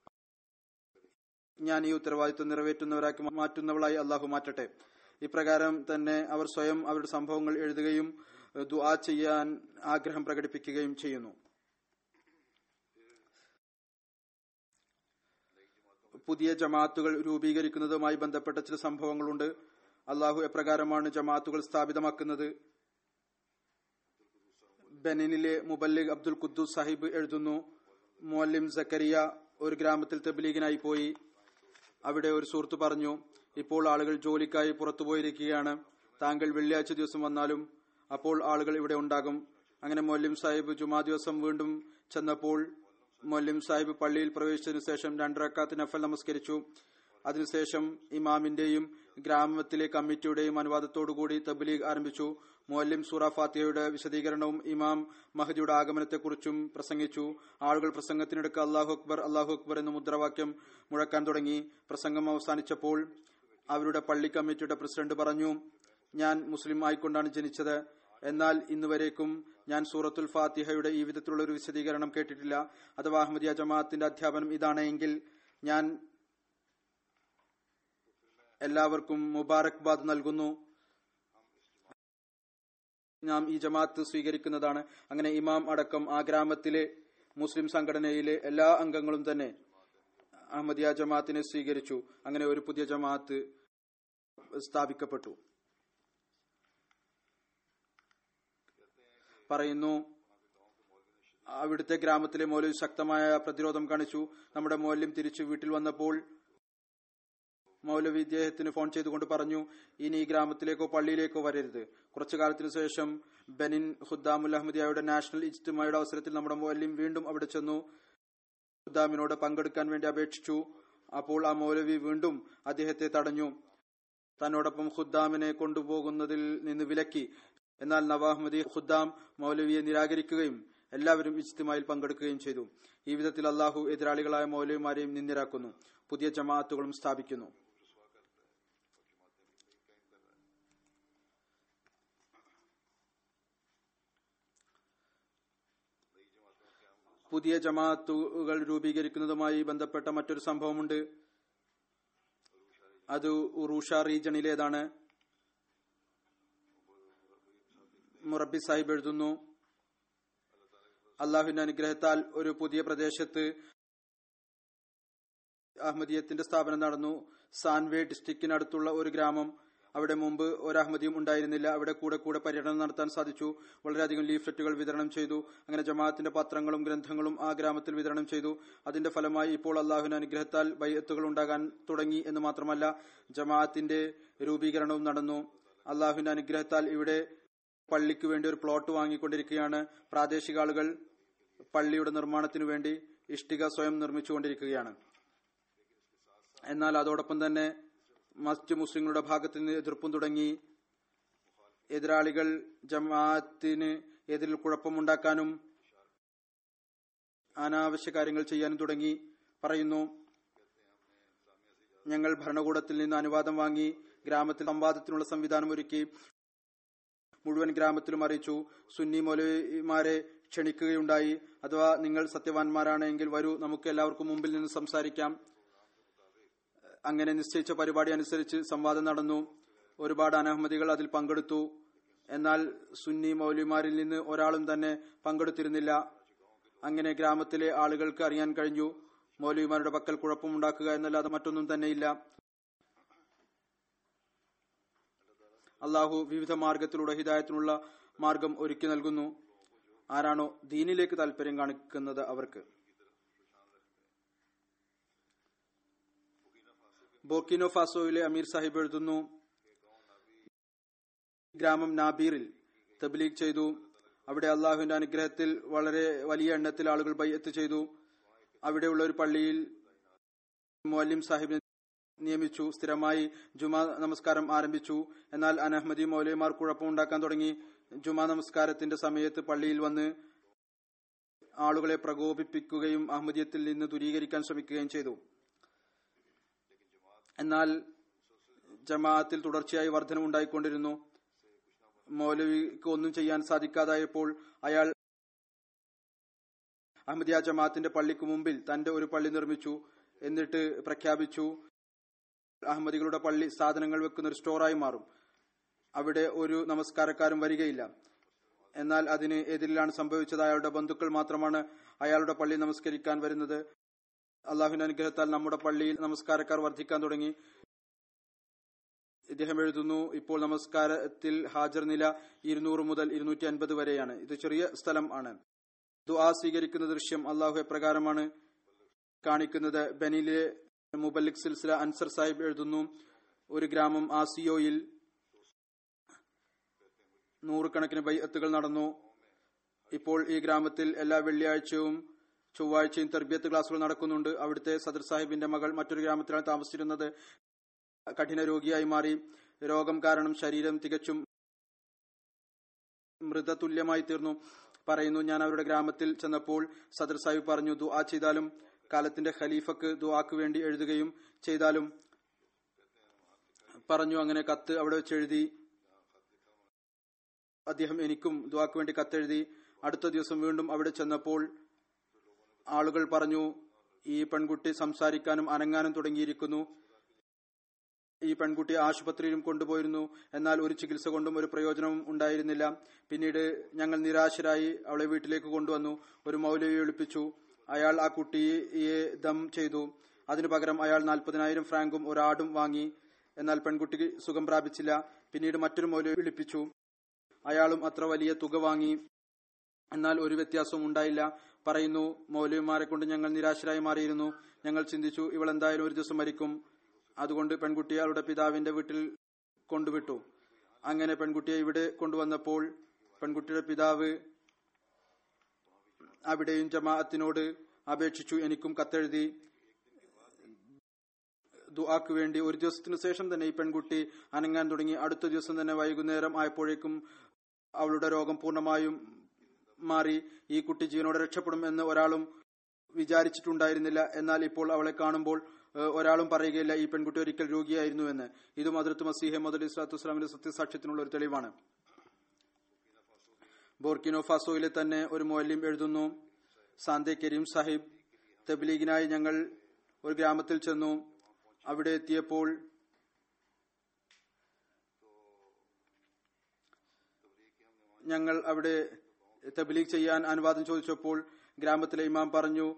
ഞാൻ ഈ ഉത്തരവാദിത്വം നിറവേറ്റുന്നവരാക്കി മാറ്റുന്നവളായി അള്ളാഹു മാറ്റട്ടെ ഇപ്രകാരം തന്നെ അവർ സ്വയം അവരുടെ സംഭവങ്ങൾ എഴുതുകയും ഏഹ്, ദുആ ചെയ്യാൻ ആഗ്രഹം പ്രകടിപ്പിക്കുകയും ചെയ്യുന്നു പുതിയ ജമാഅത്തുകൾ രൂപീകരിക്കുന്നതുമായി ബന്ധപ്പെട്ട ചില സംഭവങ്ങളുണ്ട് അള്ളാഹു എപ്രകാരമാണ് ജമാഅത്തുകൾ സ്ഥാപിതമാക്കുന്നത് ബെനിനിലെ മുബല്ലിഗ് അബ്ദുൽ ഖുദ്ദൂസ് സാഹിബ് എഴുതുന്നു മുഅല്ലിം സക്കരിയ ഒരു ഗ്രാമത്തിൽ തബ്ലീഗിനായി പോയി അവിടെ ഒരു സുഹൃത്ത് പറഞ്ഞു ഇപ്പോൾ ആളുകൾ ജോലിക്കായി പുറത്തുപോയിരിക്കുകയാണ് താങ്കൾ വെള്ളിയാഴ്ച ദിവസം വന്നാലും അപ്പോൾ ആളുകൾ ഇവിടെ ഉണ്ടാകും അങ്ങനെ മൊല്ലിം സാഹിബ് ജുമാ ദിവസം വീണ്ടും ചെന്നപ്പോൾ മൊല്ലിം സാഹിബ് പള്ളിയിൽ പ്രവേശിച്ചതിനു ശേഷം രണ്ടരക്കാത്ത് നഫൽ നമസ്കരിച്ചു അതിനുശേഷം ഇമാമിന്റെയും ഗ്രാമത്തിലെ കമ്മിറ്റിയുടെയും അനുവാദത്തോടുകൂടി തബ്ലീഗ് ആരംഭിച്ചു മുഅല്ലിം സൂറ ഫാത്തിഹയുടെ വിശദീകരണവും ഇമാം മഹദിയുടെ ആഗമനത്തെക്കുറിച്ചും പ്രസംഗിച്ചു ആളുകൾ പ്രസംഗത്തിനിടക്ക് അള്ളാഹു അക്ബർ അള്ളാഹു അക്ബർ എന്ന മുദ്രാവാക്യം മുഴക്കാൻ തുടങ്ങി പ്രസംഗം അവസാനിച്ചപ്പോൾ അവരുടെ പള്ളി കമ്മിറ്റിയുടെ പ്രസിഡന്റ് പറഞ്ഞു ഞാൻ മുസ്ലിം ആയിക്കൊണ്ടാണ് ജനിച്ചത് എന്നാൽ ഇന്നുവരേക്കും ഞാൻ സൂറത്തുൽ ഫാത്തിഹയുടെ ഈ വിധത്തിലുള്ള ഒരു വിശദീകരണം കേട്ടിട്ടില്ല അഥവാ അഹമ്മദിയ ജമാഅത്തിന്റെ അധ്യാപനം ഇതാണ് എങ്കിൽ ഞാൻ എല്ലാവർക്കും മുബാറക്ബാദ് നൽകുന്നു നാം ഈ ജമാഅത്ത് സ്വീകരിക്കുന്നതാണ് അങ്ങനെ ഇമാം അടക്കം ആ ഗ്രാമത്തിലെ മുസ്ലിം സംഘടനയിലെ എല്ലാ അംഗങ്ങളും തന്നെ അഹമ്മദിയ ജമാഅത്തിനെ സ്വീകരിച്ചു അങ്ങനെ ഒരു പുതിയ ജമാഅത്ത് സ്ഥാപിക്കപ്പെട്ടു പറയുന്നു അവിടുത്തെ ഗ്രാമത്തിലെ മൗലവി ശക്തമായ പ്രതിരോധം കാണിച്ചു നമ്മുടെ മൗല്യം തിരിച്ചു വീട്ടിൽ വന്നപ്പോൾ മൗലവി ഇദ്ദേഹത്തിന് ഫോൺ ചെയ്തുകൊണ്ട് പറഞ്ഞു ഇനി ഈ ഗ്രാമത്തിലേക്കോ പള്ളിയിലേക്കോ വരരുത് കുറച്ചു കാലത്തിനു ശേഷം ബെനിൻ ഖുദ്ദാമുൽ അഹമ്മദിയായുടെ നാഷണൽ ഇജ്തിമയുടെ അവസരത്തിൽ നമ്മുടെ മൗല്യം വീണ്ടും അവിടെ ചെന്നു ഖുദ്ദാമിനോട് പങ്കെടുക്കാൻ വേണ്ടി അപേക്ഷിച്ചു അപ്പോൾ ആ മൗലവി വീണ്ടും അദ്ദേഹത്തെ തടഞ്ഞു തന്നോടൊപ്പം ഖുദ്ദാമിനെ കൊണ്ടുപോകുന്നതിൽ നിന്ന് വിലക്കി എന്നാൽ നവാഹ്മദി ഖുദ്ദാം മൗലവിയെ നിരാകരിക്കുകയും എല്ലാവരും ഇജ്തിമായിൽ പങ്കെടുക്കുകയും ചെയ്തു ഈ വിധത്തിൽ അള്ളാഹു എതിരാളികളായ മൗലവിമാരെയും നിന്ദിരാക്കുന്നു പുതിയ ജമാഅത്തുകളും സ്ഥാപിക്കുന്നു പുതിയ ജമാഅത്തുകൾ രൂപീകരിക്കുന്നതുമായി ബന്ധപ്പെട്ട മറ്റൊരു സംഭവമുണ്ട് അത് ഉറൂഷ റീജണിലേതാണ് മുറബി സാഹിബ് എഴുതുന്നു അള്ളാഹുവിന്റെ അനുഗ്രഹത്താൽ ഒരു പുതിയ പ്രദേശത്ത് അഹമ്മദീയത്തിന്റെ സ്ഥാപനം നടന്നു സാൻവേ ഡിസ്ട്രിക്റ്റിനടുത്തുള്ള ഒരു ഗ്രാമം അവിടെ മുമ്പ് ഒരു അഹമ്മദിയും ഉണ്ടായിരുന്നില്ല അവിടെ കൂടെ കൂടെ പര്യടനം നടത്താൻ സാധിച്ചു വളരെയധികം ലീഫ്ലെറ്റുകൾ വിതരണം ചെയ്തു അങ്ങനെ ജമാഅത്തിന്റെ പത്രങ്ങളും ഗ്രന്ഥങ്ങളും ആ ഗ്രാമത്തിൽ വിതരണം ചെയ്തു അതിന്റെ ഫലമായി ഇപ്പോൾ അള്ളാഹുവിന്റെ അനുഗ്രഹത്താൽ ബൈഅത്തുകൾ ഉണ്ടാകാൻ തുടങ്ങി എന്ന് മാത്രമല്ല ജമാഅത്തിന്റെ രൂപീകരണവും നടന്നു അള്ളാഹുവിന്റെ അനുഗ്രഹത്താൽ ഇവിടെ പള്ളിക്ക് വേണ്ടി ഒരു പ്ലോട്ട് വാങ്ങിക്കൊണ്ടിരിക്കുകയാണ് പ്രാദേശിക ആളുകൾ പള്ളിയുടെ നിർമ്മാണത്തിനു വേണ്ടി ഇഷ്ടിക സ്വയം നിർമ്മിച്ചുകൊണ്ടിരിക്കുകയാണ് എന്നാൽ അതോടൊപ്പം തന്നെ മറ്റ് മുസ്ലിങ്ങളുടെ ഭാഗത്ത് നിന്ന് എതിർപ്പും തുടങ്ങി എതിരാളികൾ ജമാഅത്തിന് എതിരിൽ കുഴപ്പമുണ്ടാക്കാനും അനാവശ്യ കാര്യങ്ങൾ ചെയ്യാനും തുടങ്ങി പറയുന്നു ഞങ്ങൾ ഭരണകൂടത്തിൽ നിന്ന് അനുവാദം വാങ്ങി ഗ്രാമത്തിൽ സംവാദത്തിനുള്ള സംവിധാനം ഒരുക്കി മുഴുവൻ ഗ്രാമത്തിലും അറിയിച്ചു സുന്നി മൗലവിമാരെ ക്ഷണിക്കുകയുണ്ടായി അഥവാ നിങ്ങൾ സത്യവാൻമാരാണെങ്കിൽ വരൂ നമുക്ക് എല്ലാവർക്കും മുമ്പിൽ നിന്ന് സംസാരിക്കാം അങ്ങനെ നിശ്ചയിച്ച പരിപാടി അനുസരിച്ച് സംവാദം നടന്നു ഒരുപാട് അനഹമ്മദികൾ അതിൽ പങ്കെടുത്തു എന്നാൽ സുന്നി മൗലിമാരിൽ നിന്ന് ഒരാളും തന്നെ പങ്കെടുത്തിരുന്നില്ല അങ്ങനെ ഗ്രാമത്തിലെ ആളുകൾക്ക് അറിയാൻ കഴിഞ്ഞു മൗലവിമാരുടെ പക്കൽ കുഴപ്പമുണ്ടാക്കുക എന്നല്ലാതെ മറ്റൊന്നും തന്നെയില്ല അള്ളാഹു വിവിധ മാർഗത്തിലൂടെ ഹിദായത്തിനുള്ള മാർഗം ഒരുക്കി നൽകുന്നു ആരാണോ ദീനിലേക്ക് താല്പര്യം കാണിക്കുന്നത് അവർക്ക് ബോക്കിനോ ഫാസോയിലെ അമീർ സാഹിബ് എഴുതുന്നു ഗ്രാമം നാബീറിൽ തബ്ലീഗ് ചെയ്തു അവിടെ അള്ളാഹുവിന്റെ അനുഗ്രഹത്തിൽ വളരെ വലിയ എണ്ണത്തിൽ ആളുകൾ ബയ്യത്ത് ചെയ്തു അവിടെയുള്ള ഒരു പള്ളിയിൽ മൊല്ലിം സാഹിബിനെ നിയമിച്ചു സ്ഥിരമായി ജുമാ നമസ്കാരം ആരംഭിച്ചു എന്നാൽ അനഹമ്മദി മൗലവിമാർ കുഴപ്പമുണ്ടാക്കാൻ തുടങ്ങി ജുമാ നമസ്കാരത്തിന്റെ സമയത്ത് പള്ളിയിൽ വന്ന് ആളുകളെ പ്രകോപിപ്പിക്കുകയും അഹമ്മദിയത്തിൽ നിന്ന് ദൂരീകരിക്കാൻ ശ്രമിക്കുകയും ചെയ്തു എന്നാൽ ജമാഅത്തിൽ തുടർച്ചയായി വർധനമുണ്ടായിക്കൊണ്ടിരുന്നു മൗലവിക്ക് ഒന്നും ചെയ്യാൻ സാധിക്കാതായപ്പോൾ അയാൾ അഹമ്മദിയ ജമാഅത്തിന്റെ പള്ളിക്ക് മുമ്പിൽ തന്റെ ഒരു പള്ളി നിർമ്മിച്ചു എന്നിട്ട് പ്രഖ്യാപിച്ചു അഹമ്മദികളുടെ പള്ളി സാധനങ്ങൾ വെക്കുന്ന ഒരു സ്റ്റോറായി മാറും അവിടെ ഒരു നമസ്കാരക്കാരും വരികയില്ല എന്നാൽ അതിന് എതിരിലാണ് സംഭവിച്ചത് അയാളുടെ ബന്ധുക്കൾ മാത്രമാണ് അയാളുടെ പള്ളി നമസ്കരിക്കാൻ വരുന്നത് അള്ളാഹുവിന്റെ അനുഗ്രഹത്താൽ നമ്മുടെ പള്ളിയിൽ നമസ്കാരക്കാർ വർദ്ധിക്കാൻ തുടങ്ങി ഇദ്ദേഹം എഴുതുന്നു ഇപ്പോൾ നമസ്കാരത്തിൽ ഹാജർ നില ഇരുന്നൂറ് മുതൽ ഇരുന്നൂറ്റി അൻപത് വരെയാണ് ഇത് ചെറിയ സ്ഥലം ആണ് ദുആ സ്വീകരിക്കുന്ന ദൃശ്യം അള്ളാഹു എപ്രകാരമാണ് കാണിക്കുന്നത് ബനിലെ മുബല്ലിക് സിൽസില അൻസർ സാഹിബ് എഴുതുന്നു ഒരു ഗ്രാമം ആസിയോയിൽ നൂറുകണക്കിന് ബൈഅത്തുകൾ നടന്നു ഇപ്പോൾ ഈ ഗ്രാമത്തിൽ എല്ലാ വെള്ളിയാഴ്ചയും ചൊവ്വാഴ്ചയും തെർബിയത്ത് ക്ലാസുകൾ നടക്കുന്നുണ്ട് അവിടുത്തെ സദർ സാഹിബിന്റെ മകൾ മറ്റൊരു ഗ്രാമത്തിലാണ് താമസിച്ചിരുന്നത് കഠിന രോഗിയായി മാറി രോഗം കാരണം ശരീരം തികച്ചും മൃതതുല്യമായി തീർന്നു പറയുന്നു ഞാൻ അവരുടെ ഗ്രാമത്തിൽ ചെന്നപ്പോൾ സദർ സാഹിബ് പറഞ്ഞു ദുആ ചെയ്താലും കാലത്തിന്റെ ഖലീഫക്ക് ദുആക്ക് വേണ്ടി എഴുതുകയും ചെയ്താലും പറഞ്ഞു അങ്ങനെ കത്ത് അവിടെ വെച്ച് എഴുതി അദ്ദേഹം എനിക്കും ദുആക്ക് വേണ്ടി കത്തെഴുതി അടുത്ത ദിവസം വീണ്ടും അവിടെ ചെന്നപ്പോൾ ആളുകൾ പറഞ്ഞു ഈ പെൺകുട്ടി സംസാരിക്കാനും അനങ്ങാനും തുടങ്ങിയിരിക്കുന്നു ഈ പെൺകുട്ടി ആശുപത്രിയിലും കൊണ്ടുപോയിരുന്നു എന്നാൽ ഒരു ചികിത്സ കൊണ്ടും ഒരു പ്രയോജനവും ഉണ്ടായിരുന്നില്ല പിന്നീട് ഞങ്ങൾ നിരാശരായി അവളെ വീട്ടിലേക്ക് കൊണ്ടുവന്നു ഒരു മൗലവിയെ വിളിപ്പിച്ചു അയാൾ ആ കുട്ടിയെ ദം ചെയ്തു അതിനു പകരം അയാൾ നാൽപ്പതിനായിരം ഫ്രാങ്കും ഒരാടും വാങ്ങി എന്നാൽ പെൺകുട്ടിക്ക് സുഖം പ്രാപിച്ചില്ല പിന്നീട് മറ്റൊരു മൗലവി വിളിപ്പിച്ചു അയാളും അത്ര വലിയ തുക വാങ്ങി എന്നാൽ ഒരു വ്യത്യാസവും ഉണ്ടായില്ല പറയുന്നു മൗലവിമാരെ കൊണ്ട് ഞങ്ങൾ നിരാശരായി മാറിയിരുന്നു ഞങ്ങൾ ചിന്തിച്ചു ഇവൾ എന്തായാലും ഒരു ദിവസം മരിക്കും അതുകൊണ്ട് പെൺകുട്ടിയെ അവളുടെ പിതാവിന്റെ വീട്ടിൽ കൊണ്ടുവിട്ടു അങ്ങനെ പെൺകുട്ടിയെ ഇവിടെ കൊണ്ടുവന്നപ്പോൾ പെൺകുട്ടിയുടെ പിതാവ് അവിടെയും ജമാഅത്തിനോട് അപേക്ഷിച്ചു എനിക്കും കത്തെഴുതി ദുആക്ക് വേണ്ടി ഒരു ദിവസത്തിനു ശേഷം തന്നെ ഈ പെൺകുട്ടി അനങ്ങാൻ തുടങ്ങി അടുത്ത ദിവസം തന്നെ വൈകുന്നേരം ആയപ്പോഴേക്കും അവളുടെ രോഗം പൂർണ്ണമായും മാറി ഈ കുട്ടി ജീവനോടെ രക്ഷപ്പെടും എന്ന് ഒരാളും വിചാരിച്ചിട്ടുണ്ടായിരുന്നില്ല എന്നാൽ ഇപ്പോൾ അവളെ കാണുമ്പോൾ ഏഹ്, ഒരാളും പറയുകയില്ല ഈ പെൺകുട്ടി ഒരിക്കൽ രോഗിയായിരുന്നു എന്ന് ഇതും അതിർത്ത് മസീഹ മുതൽ ഇസ്ലാത്തു വസ്സലാമിന്റെ സത്യസാക്ഷ്യത്തിനുള്ള ഒരു തെളിവാണ് ബോർക്കിനോ ഫാസോയിലെ തന്നെ ഒരു മൊല്യം എഴുതുന്നു സാന്തെ കരീം സാഹിബ് തബ്ലീഗിനായി ഞങ്ങൾ ഒരു ഗ്രാമത്തിൽ ചെന്നു അവിടെ എത്തിയപ്പോൾ ഞങ്ങൾ അവിടെ തബ്ലീഗ് ചെയ്യാൻ അനുവാദം ചോദിച്ചപ്പോൾ ഗ്രാമത്തിലെ ഇമാം പറഞ്ഞു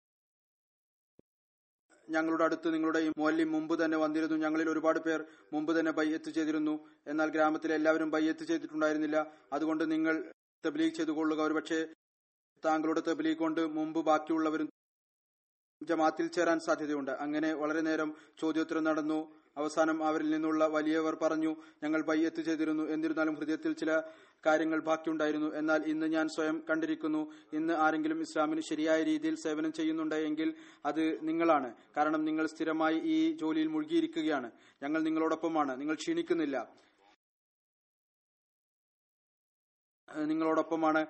ഞങ്ങളുടെ അടുത്ത് നിങ്ങളുടെ ഈ മൊല്ലി മുമ്പ് തന്നെ വന്നിരുന്നു ഞങ്ങളിൽ ഒരുപാട് പേർ മുമ്പ് തന്നെ ബയ്യത്ത് ചെയ്തിരുന്നു എന്നാൽ ഗ്രാമത്തിലെ എല്ലാവരും ബയ്യത്ത് ചെയ്തിട്ടുണ്ടായിരുന്നില്ല അതുകൊണ്ട് നിങ്ങൾ തബ്ലീഗ് ചെയ്തു കൊള്ളുക ഒരുപക്ഷെ താങ്കളുടെ തബ്ലീഗ് കൊണ്ട് മുമ്പ് ബാക്കിയുള്ളവരും ജമാത്തിൽ ചേരാൻ സാധ്യതയുണ്ട് അങ്ങനെ വളരെ നേരം ചോദ്യോത്തരം നടന്നു അവസാനം അവരിൽ നിന്നുള്ള വലിയവർ പറഞ്ഞു ഞങ്ങൾ ബയ്യത്ത് ചെയ്തിരുന്നു എന്നിരുന്നാലും ഹൃദയത്തിൽ ചില കാര്യങ്ങൾ ബാക്കിയുണ്ടായിരുന്നു എന്നാൽ ഇന്ന് ഞാൻ സ്വയം കണ്ടിരിക്കുന്നു ഇന്ന് ആരെങ്കിലും ഇസ്ലാമിന് ശരിയായ രീതിയിൽ സേവനം ചെയ്യുന്നുണ്ട് എങ്കിൽ അത് നിങ്ങളാണ് കാരണം നിങ്ങൾ സ്ഥിരമായി ഈ ജോലിയിൽ മുഴുകിയിരിക്കുകയാണ് ഞങ്ങൾ നിങ്ങളോടൊപ്പമാണ് നിങ്ങൾ ക്ഷീണിക്കുന്നില്ല ഏഹ് നിങ്ങളോടൊപ്പമാണ്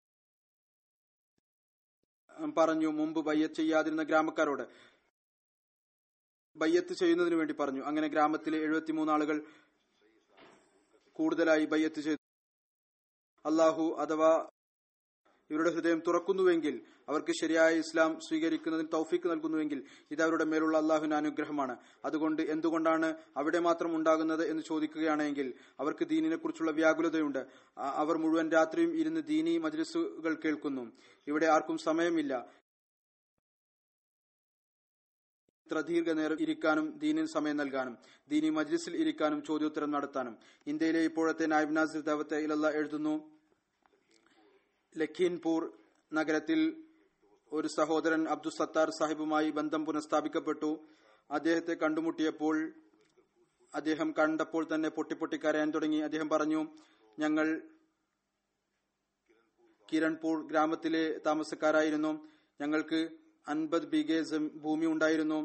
പറഞ്ഞു മുമ്പ് ബയ്യത്ത് ചെയ്യാതിരുന്ന ഗ്രാമക്കാരോട് ബയ്യത്ത് ചെയ്യുന്നതിന് വേണ്ടി പറഞ്ഞു അങ്ങനെ ഗ്രാമത്തിലെ എഴുപത്തിമൂന്ന് ആളുകൾ കൂടുതലായി ബയ്യത്ത് ചെയ്തു അള്ളാഹു അഥവാ ഇവരുടെ ഹൃദയം തുറക്കുന്നുവെങ്കിൽ അവർക്ക് ശരിയായ ഇസ്ലാം സ്വീകരിക്കുന്നതിന് തൗഫീക്ക് നൽകുന്നുവെങ്കിൽ ഇത് അവരുടെ മേലുള്ള അള്ളാഹുവിന്റെ അനുഗ്രഹമാണ് അതുകൊണ്ട് എന്തുകൊണ്ടാണ് അവിടെ മാത്രം ഉണ്ടാകുന്നത് എന്ന് ചോദിക്കുകയാണെങ്കിൽ അവർക്ക് ദീനിനെ കുറിച്ചുള്ള വ്യാകുലതയുണ്ട് അ- അവർ മുഴുവൻ രാത്രിയും ഇരുന്ന് ദീനി മജ്ലിസുകൾ കേൾക്കുന്നു ഇവിടെ ആർക്കും സമയമില്ല ഇത്ര ദീർഘനേരം ഇരിക്കാനും ദീനിന് സമയം നൽകാനും ദീനി മജ്ലിസിൽ ഇരിക്കാനും ചോദ്യോത്തരം നടത്താനും ഇന്ത്യയിലെ ഇപ്പോഴത്തെ നായിബ് നാസിർ ദവത്തെ ഇലല്ല എഴുതുന്നു ലഖീൻപൂർ നഗരത്തിൽ ഒരു സഹോദരൻ അബ്ദുൽ സത്താർ സാഹിബുമായി ബന്ധം പുനഃസ്ഥാപിക്കപ്പെട്ടു അദ്ദേഹത്തെ കണ്ടുമുട്ടിയപ്പോൾ അദ്ദേഹം കണ്ടപ്പോൾ തന്നെ പൊട്ടിപ്പൊട്ടി കരയാൻ തുടങ്ങി അദ്ദേഹം പറഞ്ഞു ഞങ്ങൾ കിരൺപൂർ ഗ്രാമത്തിലെ താമസക്കാരായിരുന്നു ഞങ്ങൾക്ക് അൻപത് ബിഗെ സം- ഭൂമി ഉണ്ടായിരുന്നു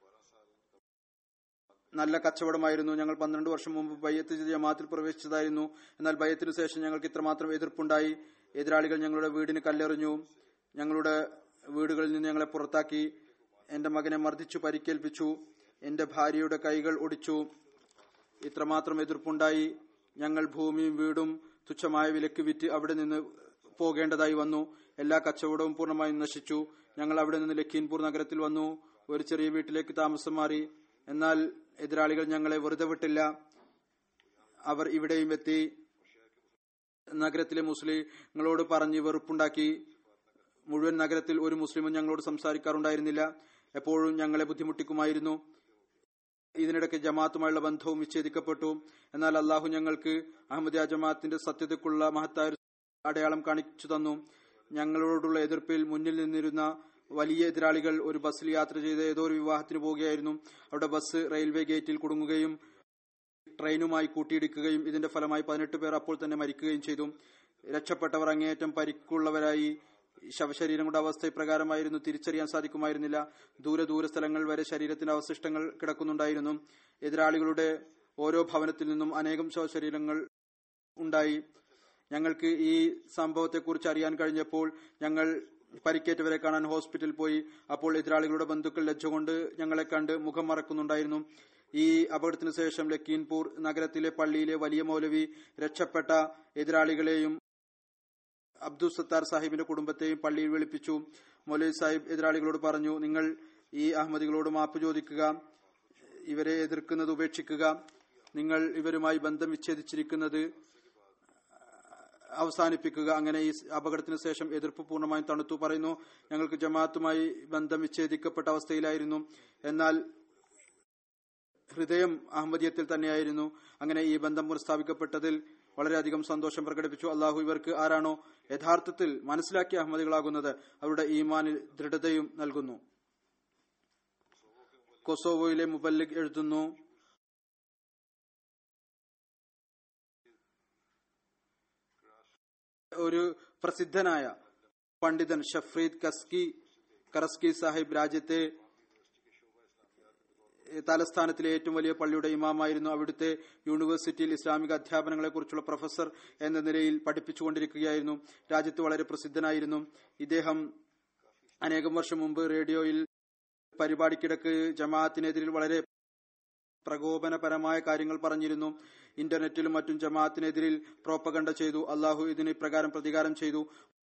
നല്ല കച്ചവടമായിരുന്നു ഞങ്ങൾ പന്ത്രണ്ട് വർഷം മുമ്പ് ബയ്യത്ത് ചെയ്ത് ജമാത്തിൽ പ്രവേശിച്ചതായിരുന്നു എന്നാൽ ബയ്യത്തിനു ശേഷം ഞങ്ങൾക്ക് ഇത്രമാത്രം എതിർപ്പുണ്ടായി എതിരാളികൾ ഞങ്ങളുടെ വീടിന് കല്ലെറിഞ്ഞു ഞങ്ങളുടെ വീടുകളിൽ നിന്ന് ഞങ്ങളെ പുറത്താക്കി എന്റെ മകനെ മർദ്ദിച്ചു പരിക്കേൽപ്പിച്ചു എന്റെ ഭാര്യയുടെ കൈകൾ ഒടിച്ചു ഇത്രമാത്രം എതിർപ്പുണ്ടായി ഞങ്ങൾ ഭൂമിയും വീടും തുച്ഛമായ വിലക്ക് വിറ്റ് അവിടെ നിന്ന് പോകേണ്ടതായി വന്നു എല്ലാ കച്ചവടവും പൂർണ്ണമായും നശിച്ചു ഞങ്ങൾ അവിടെ നിന്ന് ലഖീംപൂർ നഗരത്തിൽ വന്നു ഒരു ചെറിയ വീട്ടിലേക്ക് താമസം മാറി എന്നാൽ എതിരാളികൾ ഞങ്ങളെ വെറുതെ വിട്ടില്ല അവർ ഇവിടെയും എത്തി നഗരത്തിലെ മുസ്ലിങ്ങളോട് പറഞ്ഞ് വെറുപ്പുണ്ടാക്കി മുഴുവൻ നഗരത്തിൽ ഒരു മുസ്ലിമും ഞങ്ങളോട് സംസാരിക്കാറുണ്ടായിരുന്നില്ല എപ്പോഴും ഞങ്ങളെ ബുദ്ധിമുട്ടിക്കുമായിരുന്നു ഇതിനിടയ്ക്ക് ജമാഅത്തുമായുള്ള ബന്ധവും വിച്ഛേദിക്കപ്പെട്ടു എന്നാൽ അള്ളാഹു ഞങ്ങൾക്ക് അഹമ്മദിയ ജമാഅത്തിന്റെ സത്യതയ്ക്കുള്ള മഹത്തായ ഒരു അടയാളം കാണിച്ചു തന്നു ഞങ്ങളോടുള്ള എതിർപ്പിൽ മുന്നിൽ നിന്നിരുന്ന വലിയ എതിരാളികൾ ഒരു ബസ്സിൽ യാത്ര ചെയ്ത് ഏതോ ഒരു വിവാഹത്തിന് പോവുകയായിരുന്നു അവിടെ ബസ് റെയിൽവേ ഗേറ്റിൽ കുടുങ്ങുകയും ട്രെയിനുമായി കൂട്ടിയിടിക്കുകയും ഇതിന്റെ ഫലമായി പതിനെട്ട് പേർ അപ്പോൾ തന്നെ മരിക്കുകയും ചെയ്തു രക്ഷപ്പെട്ടവർ അങ്ങേയറ്റം പരിക്കുള്ളവരായി ശവശരീരങ്ങളുടെ അവസ്ഥ ഇപ്രകാരമായിരുന്നു തിരിച്ചറിയാൻ സാധിക്കുമായിരുന്നില്ല ദൂരെ ദൂര സ്ഥലങ്ങൾ വരെ ശരീരത്തിന്റെ അവശിഷ്ടങ്ങൾ കിടക്കുന്നുണ്ടായിരുന്നു എതിരാളികളുടെ ഓരോ ഭവനത്തിൽ നിന്നും അനേകം ശവശരീരങ്ങൾ ഉണ്ടായി ഞങ്ങൾക്ക് ഈ സംഭവത്തെക്കുറിച്ച് അറിയാൻ കഴിഞ്ഞപ്പോൾ ഞങ്ങൾ പരിക്കേറ്റവരെ കാണാൻ ഹോസ്പിറ്റലിൽ പോയി അപ്പോൾ എതിരാളികളുടെ ബന്ധുക്കൾ ലജ്ജ കൊണ്ട് ഞങ്ങളെ കണ്ട് മുഖം മറക്കുന്നുണ്ടായിരുന്നു ഈ അപകടത്തിന് ശേഷം ലക്കീൻപൂർ നഗരത്തിലെ പള്ളിയിലെ വലിയ മൗലവി രക്ഷപ്പെട്ട എതിരാളികളെയും അബ്ദുൽ സത്താർ സാഹിബിന്റെ കുടുംബത്തെയും പള്ളിയിൽ വിളിപ്പിച്ചു മൗലവി സാഹിബ് എതിരാളികളോട് പറഞ്ഞു നിങ്ങൾ ഈ അഹമ്മദികളോട് മാപ്പ് ചോദിക്കുക ഇവരെ എതിർക്കുന്നത് ഉപേക്ഷിക്കുക നിങ്ങൾ ഇവരുമായി ബന്ധം വിച്ഛേദിച്ചിരിക്കുന്നത് അവസാനിപ്പിക്കുക അങ്ങനെ ഈ അപകടത്തിന് ശേഷം എതിർപ്പ് പൂർണ്ണമായും തണുത്തു പറയുന്നു ഞങ്ങൾക്ക് ജമാഅത്തുമായി ബന്ധം വിച്ഛേദിക്കപ്പെട്ട അവസ്ഥയിലായിരുന്നു എന്നാൽ ഹൃദയം അഹമ്മദിയത്തിൽ തന്നെയായിരുന്നു അങ്ങനെ ഈ ബന്ധം പുനഃസ്ഥാപിക്കപ്പെട്ടതിൽ വളരെയധികം സന്തോഷം പ്രകടിപ്പിച്ചു അള്ളാഹു ഇവർക്ക് ആരാണോ യഥാർത്ഥത്തിൽ മനസ്സിലാക്കിയ അഹമ്മദികളാകുന്നത് അവരുടെ ഈമാനിൽ ദൃഢതയും നൽകുന്നു കൊസോവോയിലെ മുബല്ലിഗ് എഴുതുന്നു ഒരു പ്രസിദ്ധനായ പണ്ഡിതൻ ഷഫ്രീദ് കസ്കി കറസ്കി സാഹിബ് രാജ്യത്തെ തലസ്ഥാനത്തിലെ ഏറ്റവും വലിയ പള്ളിയുടെ ഇമാമായിരുന്നു അവിടുത്തെ യൂണിവേഴ്സിറ്റിയിൽ ഇസ്ലാമിക അധ്യാപനങ്ങളെ കുറിച്ചുള്ള പ്രൊഫസർ എന്ന നിലയിൽ പഠിപ്പിച്ചുകൊണ്ടിരിക്കുകയായിരുന്നു രാജ്യത്ത് വളരെ പ്രസിദ്ധനായിരുന്നു ഇദ്ദേഹം അനേകം വർഷം മുമ്പ് റേഡിയോയിൽ പരിപാടിക്കിടക്ക് ജമാഅത്തിനെതിരിൽ വളരെ പ്രകോപനപരമായ കാര്യങ്ങൾ പറഞ്ഞിരുന്നു ഇന്റർനെറ്റിലും മറ്റും ജമാഅത്തിനെതിരിൽ പ്രോപ്പഗണ്ട ചെയ്തു അള്ളാഹു ഇതിന് ഇപ്രകാരം പ്രതികാരം ചെയ്തു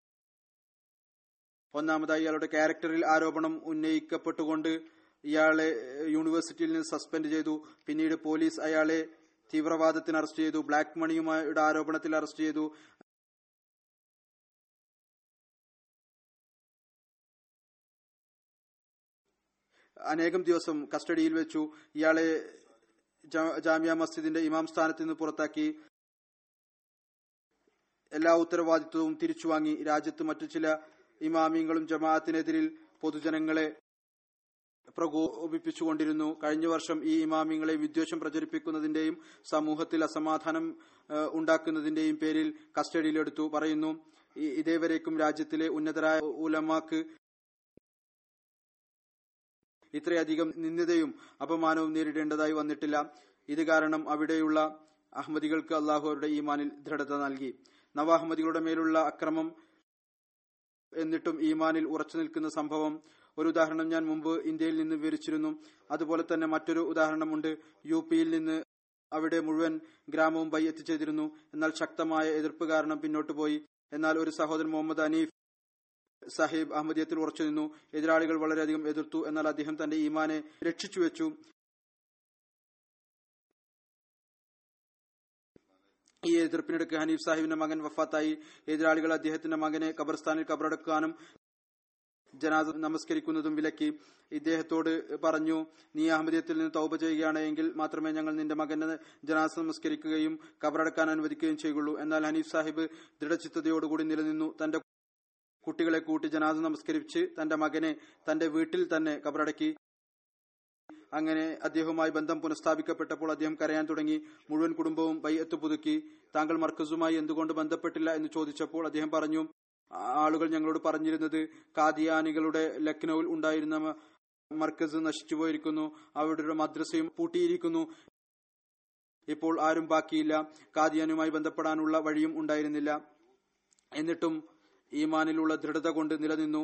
ഒന്നാമതായി ഇയാളുടെ ക്യാരക്ടറിൽ ആരോപണം ഉന്നയിക്കപ്പെട്ടുകൊണ്ട് ഇയാളെ യൂണിവേഴ്സിറ്റിയിൽ നിന്ന് സസ്പെൻഡ് ചെയ്തു പിന്നീട് പോലീസ് അയാളെ തീവ്രവാദത്തിന് അറസ്റ്റ് ചെയ്തു ബ്ലാക്ക് മണിയുമായുടെ ആരോപണത്തിൽ അറസ്റ്റ് ചെയ്തു അനേകം ദിവസം കസ്റ്റഡിയിൽ വെച്ചു ഇയാളെ ജാ- ജാമ്യ മസ്ജിദിന്റെ ഇമാം സ്ഥാനത്ത് നിന്ന് പുറത്താക്കി എല്ലാ ഉത്തരവാദിത്വവും തിരിച്ചുവാങ്ങി രാജ്യത്ത് മറ്റു ചില ഇമാമിങ്ങളും ജമാഅത്തിനെതിരിൽ പൊതുജനങ്ങളെ പ്രകോപിപ്പിച്ചുകൊണ്ടിരുന്നു കഴിഞ്ഞ വർഷം ഈ ഇമാമിങ്ങളെ വിദ്വേഷം പ്രചരിപ്പിക്കുന്നതിന്റെയും സമൂഹത്തിൽ അസമാധാനം ഏഹ്, ഉണ്ടാക്കുന്നതിന്റെയും പേരിൽ കസ്റ്റഡിയിലെടുത്തു പറയുന്നു ഈ- ഇതേവരേക്കും രാജ്യത്തിലെ ഉന്നതരായ ഉലമാക്ക് ഇത്രയധികം നിന്ദതയും അപമാനവും നേരിടേണ്ടതായി വന്നിട്ടില്ല ഇത് കാരണം അവിടെയുള്ള അഹമ്മദികൾക്ക് അള്ളാഹു അവരുടെ ഈമാനിൽ ദൃഢത നൽകി നവാഹമ്മദികളുടെ മേലുള്ള അക്രമം എന്നിട്ടും ഈമാനിൽ ഉറച്ചു നിൽക്കുന്ന സംഭവം ഒരു ഉദാഹരണം ഞാൻ മുമ്പ് ഇന്ത്യയിൽ നിന്ന് വിവരിച്ചിരുന്നു അതുപോലെ തന്നെ മറ്റൊരു ഉദാഹരണമുണ്ട് യു പിയിൽ നിന്ന് അവിടെ മുഴുവൻ ഗ്രാമവും ബയ്യത്ത് ചെയ്തിരുന്നു എന്നാൽ ശക്തമായ എതിർപ്പ് കാരണം പിന്നോട്ട് പോയി എന്നാൽ ഒരു സഹോദരൻ മുഹമ്മദ് അനീഫ് സാഹിബ് അഹമ്മദിയത്തിൽ ഉറച്ചു നിന്നു എതിരാളികൾ വളരെയധികം എതിർത്തു എന്നാൽ അദ്ദേഹം തന്റെ ഈമാനെ രക്ഷിച്ചു വെച്ചു ഈ എതിർപ്പിനിടയ്ക്ക് ഹനീഫ് സാഹിബിന്റെ മകൻ വഫാത്തായി എതിരാളികൾ അദ്ദേഹത്തിന്റെ മകനെ ഖബർസ്ഥാനിൽ കബറടക്കാനും ജനാസ നമസ്കരിക്കുന്നതും വിലക്കി ഇദ്ദേഹത്തോട് പറഞ്ഞു നീ അഹമ്മദിയത്തിൽ നിന്ന് തൗബ ചെയ്യുകയാണെങ്കിൽ മാത്രമേ ഞങ്ങൾ നിന്റെ മകനെ ജനാസ നമസ്കരിക്കുകയും കബറടക്കാൻ അനുവദിക്കുകയും ചെയ്യുള്ളൂ എന്നാൽ ഹനീഫ് സാഹിബ് ദൃഢചിത്തതയോടുകൂടി നിലനിന്നു തന്റെ കുട്ടികളെ കൂട്ടി ജനാസ നമസ്കരിച്ച് തന്റെ മകനെ തന്റെ വീട്ടിൽ തന്നെ കബറടക്കി അങ്ങനെ അദ്ദേഹവുമായി ബന്ധം പുനഃസ്ഥാപിക്കപ്പെട്ടപ്പോൾ അദ്ദേഹം കരയാൻ തുടങ്ങി മുഴുവൻ കുടുംബവും ബൈഅത്ത് പുതുക്കി താങ്കൾ മർക്കസുമായി എന്തുകൊണ്ട് ബന്ധപ്പെട്ടില്ല എന്ന് ചോദിച്ചപ്പോൾ അദ്ദേഹം പറഞ്ഞു "ആ- ആളുകൾ ഞങ്ങളോട് പറഞ്ഞിരുന്നത് കാദിയാനികളുടെ ലക്നൌവിൽ ഉണ്ടായിരുന്ന മ- മർക്കസ് നശിച്ചുപോയിരിക്കുന്നു അവരുടെ മദ്രസയും പൂട്ടിയിരിക്കുന്നു ഇപ്പോൾ ആരും ബാക്കിയില്ല കാദിയാനുമായി ബന്ധപ്പെടാനുള്ള വഴിയും ഉണ്ടായിരുന്നില്ല എന്നിട്ടും ഈമാനിലുള്ള ദൃഢത കൊണ്ട് നിലനിന്നു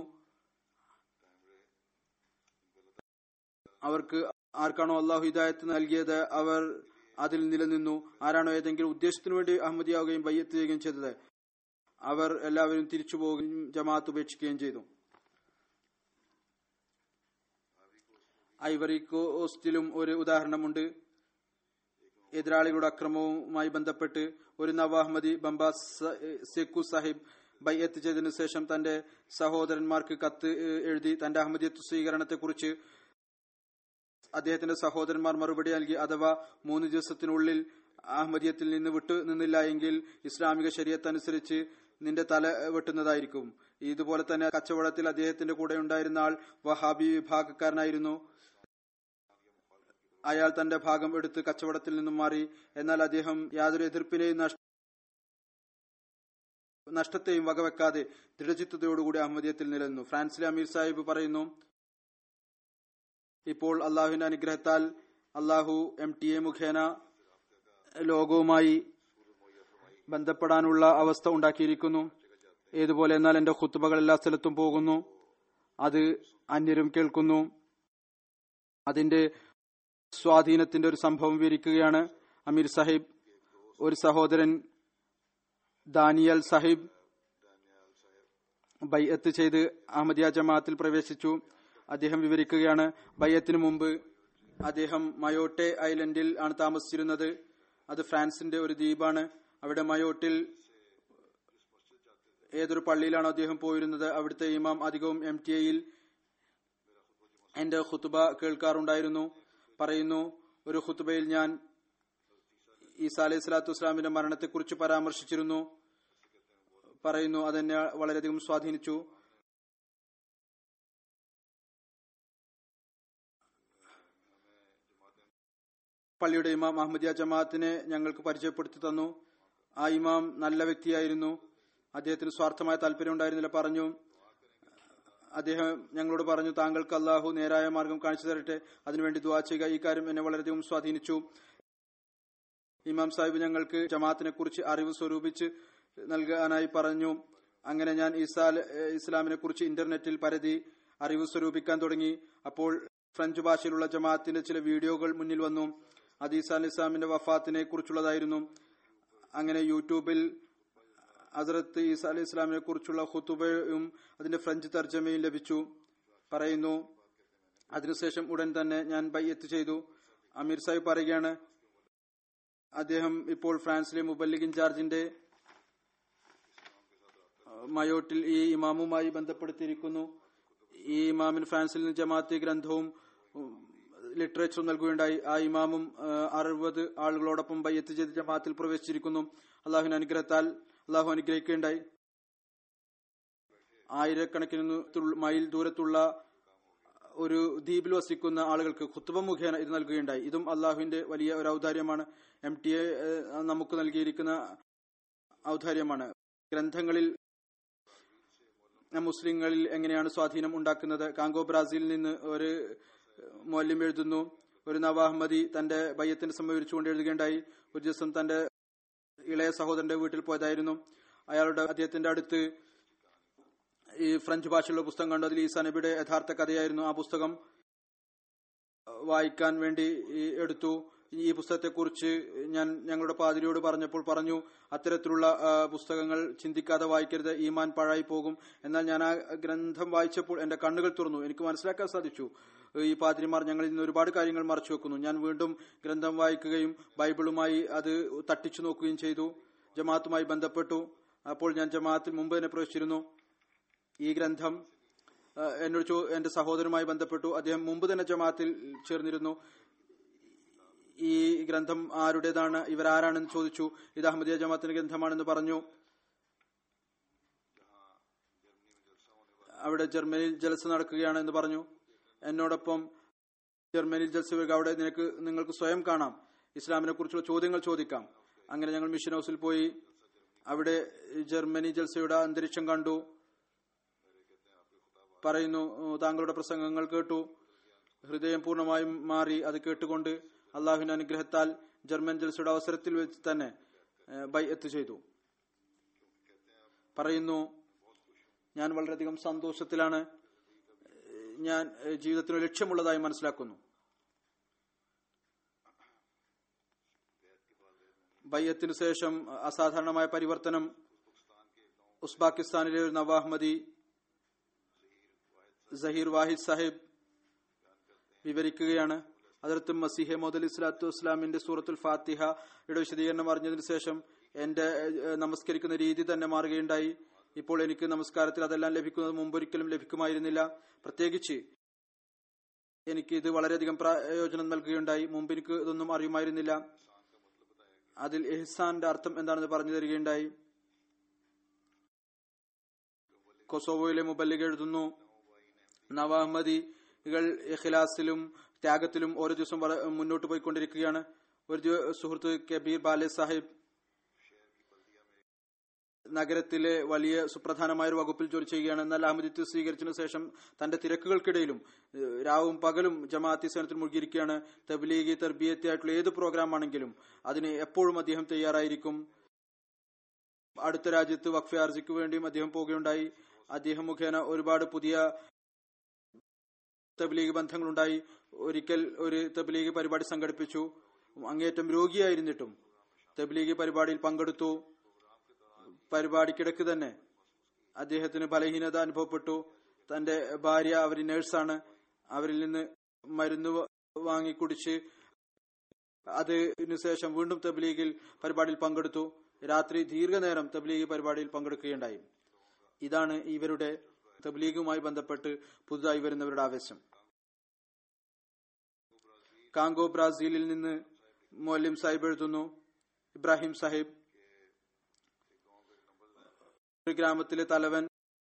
അവർക്ക് ആർക്കാണോ അള്ളാഹു ഹിദായത്ത് നൽകിയത് അവർ അതിൽ നിലനിന്നു ആരാണോ ഏതെങ്കിലും ഉദ്ദേശത്തിനു വേണ്ടി അഹമ്മദിയാവുകയും ബയ്യത്ത് ചെയ്യുകയും ചെയ്തത് അവർ എല്ലാവരും തിരിച്ചു പോവുകയും ജമാഅത്ത് ഉപേക്ഷിക്കുകയും ചെയ്തു ഐവറി കോസ്റ്റിലും ഒരു ഉദാഹരണമുണ്ട് എതിരാളികളുടെ അക്രമവുമായി ബന്ധപ്പെട്ട് ഒരു നവാഹ്മദി ബംബ സെക്കു സാഹിബ് ബയ്യത്ത് ചെയ്തതിനു ശേഷം തന്റെ സഹോദരന്മാർക്ക് കത്ത് ഏഹ്, എഴുതി തന്റെ അഹമ്മദിയത്ത് സ്വീകരണത്തെക്കുറിച്ച് അദ്ദേഹത്തിന്റെ സഹോദരന്മാർ മറുപടി നൽകി അഥവാ മൂന്ന് ദിവസത്തിനുള്ളിൽ അഹമ്മദിയത്തിൽ നിന്ന് വിട്ടു നിന്നില്ല എങ്കിൽ ഇസ്ലാമിക ശരീരത്ത് അനുസരിച്ച് നിന്റെ തല വെട്ടുന്നതായിരിക്കും ഇതുപോലെ തന്നെ കച്ചവടത്തിൽ അദ്ദേഹത്തിന്റെ കൂടെ ഉണ്ടായിരുന്ന ആൾ വഹാബി വിഭാഗക്കാരനായിരുന്നു അയാൾ തന്റെ ഭാഗം എടുത്ത് കച്ചവടത്തിൽ നിന്നും മാറി എന്നാൽ അദ്ദേഹം യാതൊരു എതിർപ്പിനെയും നഷ്- നഷ്ടത്തെയും വകവെക്കാതെ ദൃഢചിത്തതയോടുകൂടി അഹമ്മദിയത്തിൽ നിലനിന്നു ഫ്രാൻസിലെ അമീർ സാഹിബ് പറയുന്നു ഇപ്പോൾ അള്ളാഹുവിന്റെ അനുഗ്രഹത്താൽ അള്ളാഹു എം ടി എ മുഖേന ലോകവുമായി ബന്ധപ്പെടാനുള്ള അവസ്ഥ ഉണ്ടാക്കിയിരിക്കുന്നു ഏതുപോലെ എന്നാൽ എന്റെ ഖുത്തുബകൾ എല്ലാ സ്ഥലത്തും പോകുന്നു അത് അന്യരും കേൾക്കുന്നു അതിന്റെ സ്വാധീനത്തിന്റെ ഒരു സംഭവം വിവരിക്കുകയാണ് അമീർ സാഹിബ് ഒരു സഹോദരൻ ദാനിയൽ സാഹിബ് ബൈഅത്ത് ചെയ്ത് അഹമ്മദിയ ജമാഅത്തിൽ പ്രവേശിച്ചു അദ്ദേഹം വിവരിക്കുകയാണ് ബയ്യത്തിന് മുമ്പ് അദ്ദേഹം മയോട്ടെ ഐലൻഡിൽ ആണ് താമസിച്ചിരുന്നത് അത് ഫ്രാൻസിന്റെ ഒരു ദ്വീപാണ് അവിടെ മയോട്ടിൽ ഏതൊരു പള്ളിയിലാണോ അദ്ദേഹം പോയിരുന്നത് അവിടുത്തെ ഇമാം അധികവും എം ടി എയിൽ എന്റെ ഖുത്തുബ കേൾക്കാറുണ്ടായിരുന്നു പറയുന്നു ഒരു ഖുത്തുബയിൽ ഞാൻ ഈസാ അലൈഹി സ്വലാത്തു വസ്സലാമിന്റെ മരണത്തെക്കുറിച്ച് പരാമർശിച്ചിരുന്നു പറയുന്നു അതെന്നെ വളരെയധികം സ്വാധീനിച്ചു പള്ളിയുടെ ഇമാം അഹമ്മദിയ ജമാഅത്തിനെ ഞങ്ങൾക്ക് പരിചയപ്പെടുത്തി തന്നു ആ ഇമാം നല്ല വ്യക്തിയായിരുന്നു അദ്ദേഹത്തിന് സ്വാർത്ഥമായ താല്പര്യം ഉണ്ടായിരുന്നില്ല പറഞ്ഞു അദ്ദേഹം ഞങ്ങളോട് പറഞ്ഞു താങ്കൾക്ക് അള്ളാഹു നേരായ മാർഗം കാണിച്ചു തരട്ടെ അതിനുവേണ്ടി ദുവാ ചെയ്യുക ഈ കാര്യം എന്നെ വളരെയധികം സ്വാധീനിച്ചു ഇമാം സാഹിബ് ഞങ്ങൾക്ക് ജമാഅത്തിനെ കുറിച്ച് അറിവ് സ്വരൂപിച്ച് നൽകാനായി പറഞ്ഞു അങ്ങനെ ഞാൻ ഈസാ ഇസ്ലാമിനെ കുറിച്ച് ഇന്റർനെറ്റിൽ പരതി അറിവ് സ്വരൂപിക്കാൻ തുടങ്ങി അപ്പോൾ ഫ്രഞ്ച് ഭാഷയിലുള്ള ജമാഅത്തിന്റെ ചില വീഡിയോകൾ മുന്നിൽ വന്നു അത് ഈസാ അലി ഇസ്ലാമിന്റെ വഫാത്തിനെ കുറിച്ചുള്ളതായിരുന്നു അങ്ങനെ യൂട്യൂബിൽ ഹസരത്ത് ഈസാ അലി ഇസ്ലാമിനെ കുറിച്ചുള്ള ഖുത്തുബയും അതിന്റെ ഫ്രഞ്ച് തർജ്ജമയും ലഭിച്ചു പറയുന്നു അതിനുശേഷം ഉടൻ തന്നെ ഞാൻ ബയ്യത്ത് ചെയ്തു അമീർ സാഹിബ് പറയുകയാണ് അദ്ദേഹം ഇപ്പോൾ ഫ്രാൻസിലെ മുബല്ലിഗ് ഇൻചാർജിന്റെ അഹ് മയോട്ടിൽ ഈ ഇമാമുമായി ബന്ധപ്പെടുത്തിയിരിക്കുന്നു ഈ ഇമാമിന് ഫ്രാൻസിൽ നിന്ന് ജമാഅത്തി ഗ്രന്ഥവും ലിറ്ററേച്ചർ നൽകുകയുണ്ടായി ആ ഇമാമും ആ, അറുപത് ആളുകളോടൊപ്പം ബയ്യത്ത് ചെയ്ത് ജമാഅത്തിൽ പ്രവേശിച്ചിരിക്കുന്നു അള്ളാഹുവിന്റെ അനുഗ്രഹത്താൽ അള്ളാഹു അനുഗ്രഹിക്കുകയുണ്ടായി ആയിരക്കണക്കിന് തു- മൈൽ ദൂരത്തുള്ള ഒരു ദ്വീപിൽ വസിക്കുന്ന ആളുകൾക്ക് ഖുത്തുബ മുഖേന ഇത് നൽകുകയുണ്ടായി ഇതും അള്ളാഹുവിന്റെ വലിയ ഒരു ഔദാര്യമാണ് എം ടി എ നമുക്ക് നൽകിയിരിക്കുന്ന ഔദാര്യമാണ് ഗ്രന്ഥങ്ങളിൽ മുസ്ലിങ്ങളിൽ എങ്ങനെയാണ് സ്വാധീനം ഉണ്ടാക്കുന്നത് കാങ്കോ ബ്രാസീലിൽ നിന്ന് ഒരു മൗല്യം എഴുതുന്നു ഒരു നവാഹ്മദി തന്റെ ബയ്യത്തിന് സംഭവിച്ചുകൊണ്ട് എഴുതുകയുണ്ടായി ഒരു ദിവസം തന്റെ ഇളയ സഹോദരന്റെ വീട്ടിൽ പോയതായിരുന്നു അയാളുടെ അദ്ദേഹത്തിന്റെ അടുത്ത് ഈ ഫ്രഞ്ച് ഭാഷയിലുള്ള പുസ്തകം കണ്ടു അതിൽ ഈസാ നബിയുടെ യഥാർത്ഥ കഥയായിരുന്നു ആ പുസ്തകം വായിക്കാൻ വേണ്ടി ഈ എടുത്തു ഈ പുസ്തകത്തെക്കുറിച്ച് ഞാൻ ഞങ്ങളുടെ പാതിരിയോട് പറഞ്ഞപ്പോൾ പറഞ്ഞു അത്തരത്തിലുള്ള ആ, പുസ്തകങ്ങൾ ചിന്തിക്കാതെ വായിക്കരുത് ഈമാൻ പാഴായി പോകും എന്നാൽ ഞാൻ ആ ഗ്രന്ഥം വായിച്ചപ്പോൾ എന്റെ കണ്ണുകൾ തുറന്നു എനിക്ക് മനസ്സിലാക്കാൻ സാധിച്ചു ഈ പാതിരിമാർ ഞങ്ങളിൽ നിന്ന് ഒരുപാട് കാര്യങ്ങൾ മറച്ചു വെക്കുന്നു ഞാൻ വീണ്ടും ഗ്രന്ഥം വായിക്കുകയും ബൈബിളുമായി അത് തട്ടിച്ചു നോക്കുകയും ചെയ്തു ജമാഅത്തുമായി ബന്ധപ്പെട്ടു അപ്പോൾ ഞാൻ ജമാഅത്തിൽ മുമ്പ് തന്നെ പ്രവേശിച്ചിരുന്നു ഈ ഗ്രന്ഥം ആ, എന്നോട് ചോ എന്റെ സഹോദരനുമായി ബന്ധപ്പെട്ടു അദ്ദേഹം മുമ്പ് തന്നെ ജമാഅത്തിൽ ചേർന്നിരുന്നു ഈ ഗ്രന്ഥം ആരുടേതാണ് ഇവരാരാണെന്ന് ചോദിച്ചു ഇത് അഹമ്മദിയ ജമാഅത്തിന്റെ ഗ്രന്ഥമാണെന്ന് പറഞ്ഞു അവിടെ ജർമ്മനിയിൽ ജലസ നടക്കുകയാണ് എന്ന് പറഞ്ഞു എന്നോടൊപ്പം ജർമ്മനിയിൽ ജലസ വരിക അവിടെ നിനക്ക് നിങ്ങൾക്ക് സ്വയം കാണാം ഇസ്ലാമിനെ കുറിച്ചുള്ള ചോദ്യങ്ങൾ ചോദിക്കാം അങ്ങനെ ഞങ്ങൾ മിഷൻ ഹൗസിൽ പോയി അവിടെ ജർമ്മനി ജൽസയുടെ അന്തരീക്ഷം കണ്ടു പറയുന്നു "ഉം, താങ്കളുടെ പ്രസംഗങ്ങൾ കേട്ടു ഹൃദയം പൂർണ്ണമായും മാറി അത് കേട്ടുകൊണ്ട് അള്ളാഹുവിന്റെ അനുഗ്രഹത്താൽ ജർമ്മൻ ജൽസയുടെ അവസരത്തിൽ വെച്ച് തന്നെ ബൈഅത്ത് ചെയ്തു പറയുന്നു ഞാൻ വളരെയധികം സന്തോഷത്തിലാണ് ഏഹ്, ഞാൻ ഏഹ്, ജീവിതത്തിന് ഒരു ലക്ഷ്യമുള്ളതായി മനസ്സിലാക്കുന്നു ബയ്യത്തിനു ശേഷം അസാധാരണമായ പരിവർത്തനം ഉസ്ബാക്കിസ്ഥാനിലെ ഒരു നവാഹ്മദി സഹീർ വാഹിദ് സാഹിബ് വിവരിക്കുകയാണ് അതിർത്ത് മസിഹെ മോദലി ഇസ്ലാത്തു ഇസ്ലാമിന്റെ സൂറത്തുൽ ഫാത്തിഹയുടെ വിശദീകരണം അറിഞ്ഞതിനു ശേഷം എന്റെ ഏഹ്, നമസ്കരിക്കുന്ന രീതി തന്നെ മാറുകയുണ്ടായി ഇപ്പോൾ എനിക്ക് നമസ്കാരത്തിൽ അതെല്ലാം ലഭിക്കുന്നത് മുമ്പൊരിക്കലും ലഭിക്കുമായിരുന്നില്ല പ്രത്യേകിച്ച് എനിക്ക് ഇത് വളരെയധികം പ്രയോജനം നൽകുകയുണ്ടായി മുമ്പ് എനിക്ക് ഇതൊന്നും അറിയുമായിരുന്നില്ല അതിൽ എഹ്സാന്റെ അർത്ഥം എന്താണെന്ന് പറഞ്ഞു തരികയുണ്ടായി കൊസോവോയിലെ മുബല്ലിഗ് എഴുതുന്നു നവാഹ്മദികൾ ഇഖ്ലാസിലും ത്യാഗത്തിലും ഓരോ ദിവസം വള- മുന്നോട്ട് പോയിക്കൊണ്ടിരിക്കുകയാണ് ഒരു ദിവ- സുഹൃത്ത് കബീർ ബാലെ സാഹിബ് നഗരത്തിലെ വലിയ സുപ്രധാനമായ ഒരു വകുപ്പിൽ ജോലി ചെയ്യുകയാണ് എന്നാൽ അഹമ്മദിത്വ സ്വീകരിച്ചതിനു ശേഷം തന്റെ തിരക്കുകൾക്കിടയിലും ഏഹ്, രാവും പകലും ജമാഅത്തി സേനത്തിൽ മുഴുകിയിരിക്കുകയാണ് തബ്ലീഗി തർബിയത്തി ആയിട്ടുള്ള ഏത് പ്രോഗ്രാം ആണെങ്കിലും അതിന് എപ്പോഴും അദ്ദേഹം തയ്യാറായിരിക്കും അടുത്ത രാജ്യത്ത് വഖഫ് ആർജിക്ക് വേണ്ടിയും അദ്ദേഹം പോവുകയുണ്ടായി അദ്ദേഹം മുഖേന ഒരുപാട് പുതിയ തബ്ലീഗ് ബന്ധങ്ങളുണ്ടായി ഒരിക്കൽ ഒരു തബ്ലീഗ് പരിപാടി സംഘടിപ്പിച്ചു അങ്ങേയറ്റം രോഗിയായിരുന്നിട്ടും തബ്ലീഗ് പരിപാടിയിൽ പങ്കെടുത്തു പരിപാടിക്കിടക്ക് തന്നെ അദ്ദേഹത്തിന് ബലഹീനത അനുഭവപ്പെട്ടു തന്റെ ഭാര്യ അവർ നേഴ്സാണ് അവരിൽ നിന്ന് മരുന്ന് വ- വാങ്ങി കുടിച്ച് അതിനു ശേഷം വീണ്ടും തബ്ലീഗിൽ പരിപാടിയിൽ പങ്കെടുത്തു രാത്രി ദീർഘനേരം തബ്ലീഗ് പരിപാടിയിൽ പങ്കെടുക്കുകയുണ്ടായി ഇതാണ് ഇവരുടെ തബ്ലീഗുമായി ബന്ധപ്പെട്ട് പുതുതായി വരുന്നവരുടെ ആവേശം കാങ്കോ ബ്രാസീലിൽ നിന്ന് മൊല്ലിം സാഹിബ് എഴുതുന്നു ഇബ്രാഹിം സാഹിബ് ഒരു ഗ്രാമത്തിലെ തലവൻ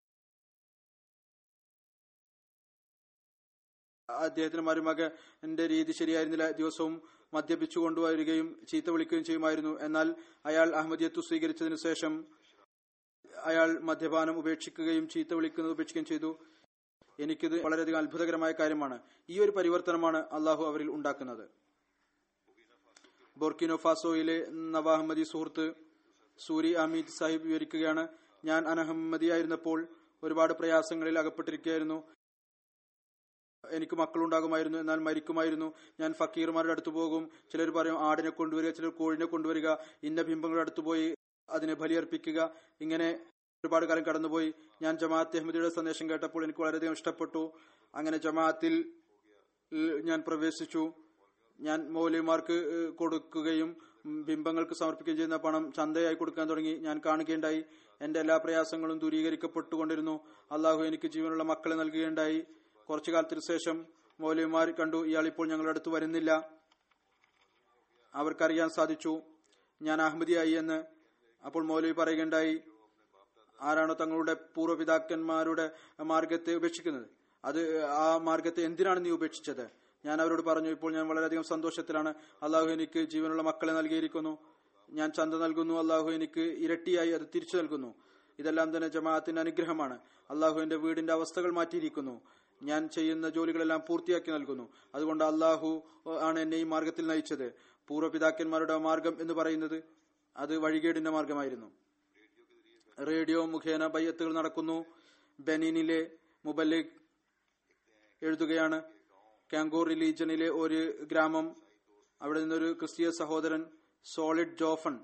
അദ്ദേഹത്തിന് മരുമകന്റെ രീതി ശരിയായിരുന്നില്ല ദിവസവും മദ്യപിച്ചു കൊണ്ടുവരികയും ചീത്ത വിളിക്കുകയും ചെയ്യുമായിരുന്നു എന്നാൽ അയാൾ അഹമ്മദിയത്തു സ്വീകരിച്ചതിനു ശേഷം അയാൾ മദ്യപാനം ഉപേക്ഷിക്കുകയും ചീത്ത വിളിക്കുന്നത് ഉപേക്ഷിക്കുകയും ചെയ്തു എനിക്കിത് വളരെയധികം അത്ഭുതകരമായ കാര്യമാണ് ഈ ഒരു പരിവർത്തനമാണ് അള്ളാഹു അവരിൽ ഉണ്ടാക്കുന്നത് ബോർക്കിനോ ഫാസോയിലെ നവാഹമ്മദി സുഹൃത്ത് സൂരി അമീദ് സാഹിബ് വിവരിക്കുകയാണ് ഞാൻ അനഹമ്മദിയായിരുന്നപ്പോൾ ഒരുപാട് പ്രയാസങ്ങളിൽ അകപ്പെട്ടിരിക്കുകയായിരുന്നു എനിക്ക് മക്കളുണ്ടാകുമായിരുന്നു എന്നാൽ മരിക്കുമായിരുന്നു ഞാൻ ഫക്കീർമാരുടെ അടുത്ത് പോകും ചിലർ പറയും ആടിനെ കൊണ്ടുവരിക ചിലർ കോഴിനെ കൊണ്ടുവരിക ഇന്ന ബിംബങ്ങളുടെ അടുത്ത് പോയി അതിനെ ബലിയർപ്പിക്കുക ഇങ്ങനെ ഒരുപാട് കാലം കടന്നുപോയി ഞാൻ ജമാഅത്ത് അഹമ്മദിയുടെ സന്ദേശം കേട്ടപ്പോൾ എനിക്ക് വളരെയധികം ഇഷ്ടപ്പെട്ടു അങ്ങനെ ജമാഅത്തിൽ ഏഹ്, ഞാൻ പ്രവേശിച്ചു ഞാൻ മൗലിമാർക്ക് ഏഹ്, കൊടുക്കുകയും ഉം, ബിംബങ്ങൾക്ക് സമർപ്പിക്കുകയും ചെയ്യുന്ന പണം ചന്തയായി കൊടുക്കാൻ തുടങ്ങി ഞാൻ കാണുകയുണ്ടായി എന്റെ എല്ലാ പ്രയാസങ്ങളും ദൂരീകരിക്കപ്പെട്ടുകൊണ്ടിരുന്നു അള്ളാഹു എനിക്ക് ജീവനുള്ള മക്കളെ നൽകുകയുണ്ടായി കുറച്ചു കാലത്തിന് ശേഷം മൗലവിമാർ കണ്ടു ഇയാൾ ഇപ്പോൾ ഞങ്ങളുടെ അടുത്ത് വരുന്നില്ല അവർക്കറിയാൻ സാധിച്ചു ഞാൻ അഹമ്മദിയായി എന്ന് അപ്പോൾ മൗലവി പറയുകയുണ്ടായി ആരാണോ തങ്ങളുടെ പൂർവ്വപിതാക്കന്മാരുടെ മാർഗത്തെ ഉപേക്ഷിക്കുന്നത് അത് ആ മാർഗത്തെ എന്തിനാണ് നീ ഉപേക്ഷിച്ചത് ഞാൻ അവരോട് പറഞ്ഞു ഇപ്പോൾ ഞാൻ വളരെയധികം സന്തോഷത്തിലാണ് അള്ളാഹു എനിക്ക് ജീവനുള്ള മക്കളെ നൽകിയിരിക്കുന്നു ഞാൻ ചന്ത നൽകുന്നു അള്ളാഹു എനിക്ക് ഇരട്ടിയായി അത് തിരിച്ചു നൽകുന്നു ഇതെല്ലാം തന്നെ ജമാഅത്തിന്റെ അനുഗ്രഹമാണ് അള്ളാഹു എന്റെ വീടിന്റെ അവസ്ഥകൾ മാറ്റിയിരിക്കുന്നു ഞാൻ ചെയ്യുന്ന ജോലികളെല്ലാം പൂർത്തിയാക്കി നൽകുന്നു അതുകൊണ്ട് അള്ളാഹു ആണ് എന്നെ ഈ മാർഗത്തിൽ നയിച്ചത് പൂർവ്വപിതാക്കന്മാരുടെ മാർഗം എന്ന് പറയുന്നത് അത് വഴികേടിന്റെ മാർഗമായിരുന്നു റേഡിയോ മുഖേന ബയ്യത്തുകൾ നടക്കുന്നു ബെനീനിലെ മുബല്ലിഗ് എഴുതുകയാണ് കാങ്കോർ റിലീജനിലെ ഒരു ഗ്രാമം അവിടെ നിന്നൊരു ക്രിസ്തീയ സഹോദരൻ സോളിഡ് ജോഫൺ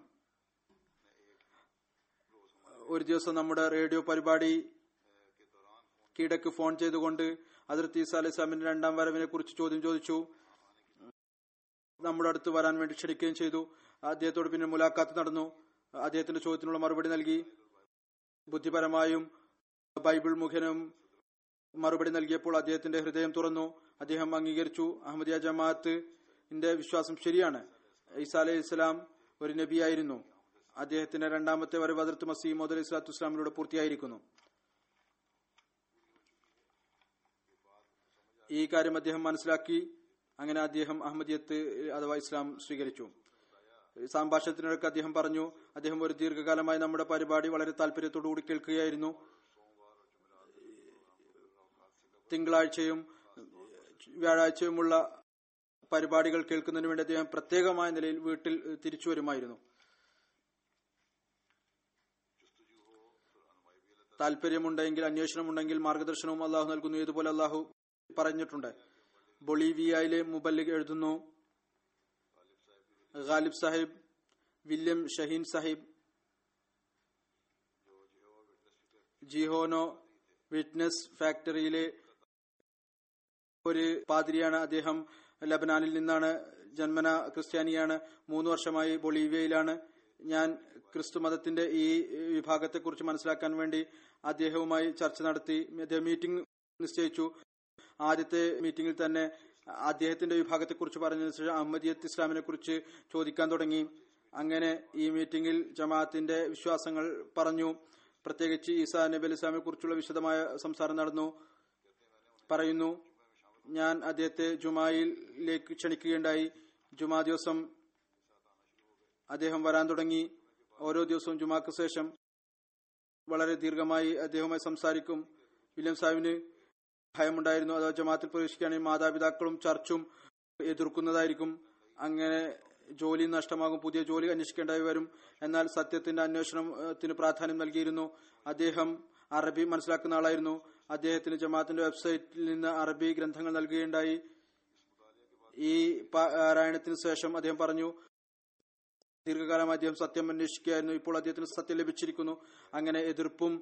ഒരു ദിവസം നമ്മുടെ റേഡിയോ പരിപാടി കീടക്ക് ഫോൺ ചെയ്തുകൊണ്ട് അതിർത്തി ഈസ അലൈഹി സ്വലാമിന്റെ രണ്ടാം വരവിനെ കുറിച്ച് ചോദ്യം ചോദിച്ചു നമ്മുടെ അടുത്ത് വരാൻ വേണ്ടി ക്ഷണിക്കുകയും ചെയ്തു അദ്ദേഹത്തോട് പിന്നെ മുലാഖാത്ത് നടന്നു അദ്ദേഹത്തിന്റെ ചോദ്യത്തിനുള്ള മറുപടി നൽകി ബുദ്ധിപരമായും ബൈബിൾ മുഖേനും മറുപടി നൽകിയപ്പോൾ അദ്ദേഹത്തിന്റെ ഹൃദയം തുറന്നു അദ്ദേഹം അംഗീകരിച്ചു അഹമ്മദിയ ജമാഅത്തിന്റെ വിശ്വാസം ശരിയാണ് ഈസാ അലൈഹി ഇസ്ലാം ഒരു നബിയായിരുന്നു അദ്ദേഹത്തിന്റെ രണ്ടാമത്തെ വരവ് അതിർത്ത് മസീമോദ് അലൈഹി സ്വലാത്തു ഇസ്ലാമിലൂടെ പൂർത്തിയായിരിക്കുന്നു ഈ കാര്യം അദ്ദേഹം മനസ്സിലാക്കി അങ്ങനെ അദ്ദേഹം അഹമ്മദിയത്ത് അഥവാ ഇസ്ലാം സ്വീകരിച്ചു സംഭാഷണത്തിനിടയ്ക്ക് അദ്ദേഹം പറഞ്ഞു അദ്ദേഹം ഒരു ദീർഘകാലമായി നമ്മുടെ പരിപാടി വളരെ താല്പര്യത്തോടുകൂടി കേൾക്കുകയായിരുന്നു തിങ്കളാഴ്ചയും വ്യാഴാഴ്ചയുമുള്ള പരിപാടികൾ കേൾക്കുന്നതിന് വേണ്ടി അദ്ദേഹം പ്രത്യേകമായ നിലയിൽ വീട്ടിൽ തിരിച്ചു വരുമായിരുന്നു താല്പര്യമുണ്ടെങ്കിൽ അന്വേഷണമുണ്ടെങ്കിൽ മാർഗദർശനവും അള്ളാഹു നൽകുന്നു ഇതുപോലെ അള്ളാഹു പറഞ്ഞിട്ടുണ്ട് ബൊളീവിയയിലെ മുബല്ലിഗ് എഴുതുന്നു Ghalib Sahib William Shaheen Sahib Jehovah's witness ഫാക്ടറിയിലെ ഒരു പാതിരിയാണ് അദ്ദേഹം ലബനാനിൽ നിന്നാണ് ജന്മന ക്രിസ്ത്യാനിയാണ് മൂന്ന് വർഷമായി ബൊളീവിയയിലാണ് ഞാൻ ക്രിസ്തു മതത്തിന്റെ ഈ വിഭാഗത്തെക്കുറിച്ച് മനസ്സിലാക്കാൻ വേണ്ടി അദ്ദേഹവുമായി ചർച്ച നടത്തി അദ്ദേഹം മീറ്റിംഗ് നിശ്ചയിച്ചു ആദ്യത്തെ മീറ്റിംഗിൽ തന്നെ അദ്ദേഹത്തിന്റെ വിഭാഗത്തെക്കുറിച്ച് പറഞ്ഞതിനു ശേഷം അഹമ്മദിയത്ത് ഇസ്ലാമിനെ കുറിച്ച് ചോദിക്കാൻ തുടങ്ങി അങ്ങനെ ഈ മീറ്റിംഗിൽ ജമാഅത്തിന്റെ വിശ്വാസങ്ങൾ പറഞ്ഞു പ്രത്യേകിച്ച് ഈസാ നബി അലി ഇസ്ലാമിനെ കുറിച്ചുള്ള വിശദമായ സംസാരം നടന്നു പറയുന്നു ഞാൻ അദ്ദേഹത്തെ ജുമായിലേക്ക് ക്ഷണിക്കുകയുണ്ടായി ജുമാ ദിവസം അദ്ദേഹം വരാൻ തുടങ്ങി ഓരോ ദിവസവും ജുമാക്ക് ശേഷം വളരെ ദീർഘമായി അദ്ദേഹവുമായി സംസാരിക്കും വില്യം സാഹിബിന് ഭയമുണ്ടായിരുന്നു അഥവാ ജമാത്തിൽ പ്രവേശിക്കുകയാണെങ്കിൽ മാതാപിതാക്കളും ചർച്ചും എതിർക്കുന്നതായിരിക്കും അങ്ങനെ ജോലി നഷ്ടമാകും പുതിയ ജോലി അന്വേഷിക്കേണ്ടതായി വരും എന്നാൽ സത്യത്തിന്റെ അന്വേഷണത്തിന് പ്രാധാന്യം നൽകിയിരുന്നു അദ്ദേഹം അറബി മനസ്സിലാക്കുന്ന ആളായിരുന്നു അദ്ദേഹത്തിന് ജമാഅത്തിന്റെ വെബ്സൈറ്റിൽ നിന്ന് അറബി ഗ്രന്ഥങ്ങൾ നൽകുകയുണ്ടായി ഈ പാരായണത്തിന് ശേഷം അദ്ദേഹം പറഞ്ഞു ദീർഘകാലം അദ്ദേഹം സത്യം അന്വേഷിക്കുകയായിരുന്നു ഇപ്പോൾ അദ്ദേഹത്തിന് സത്യം ലഭിച്ചിരിക്കുന്നു അങ്ങനെ എതിർപ്പും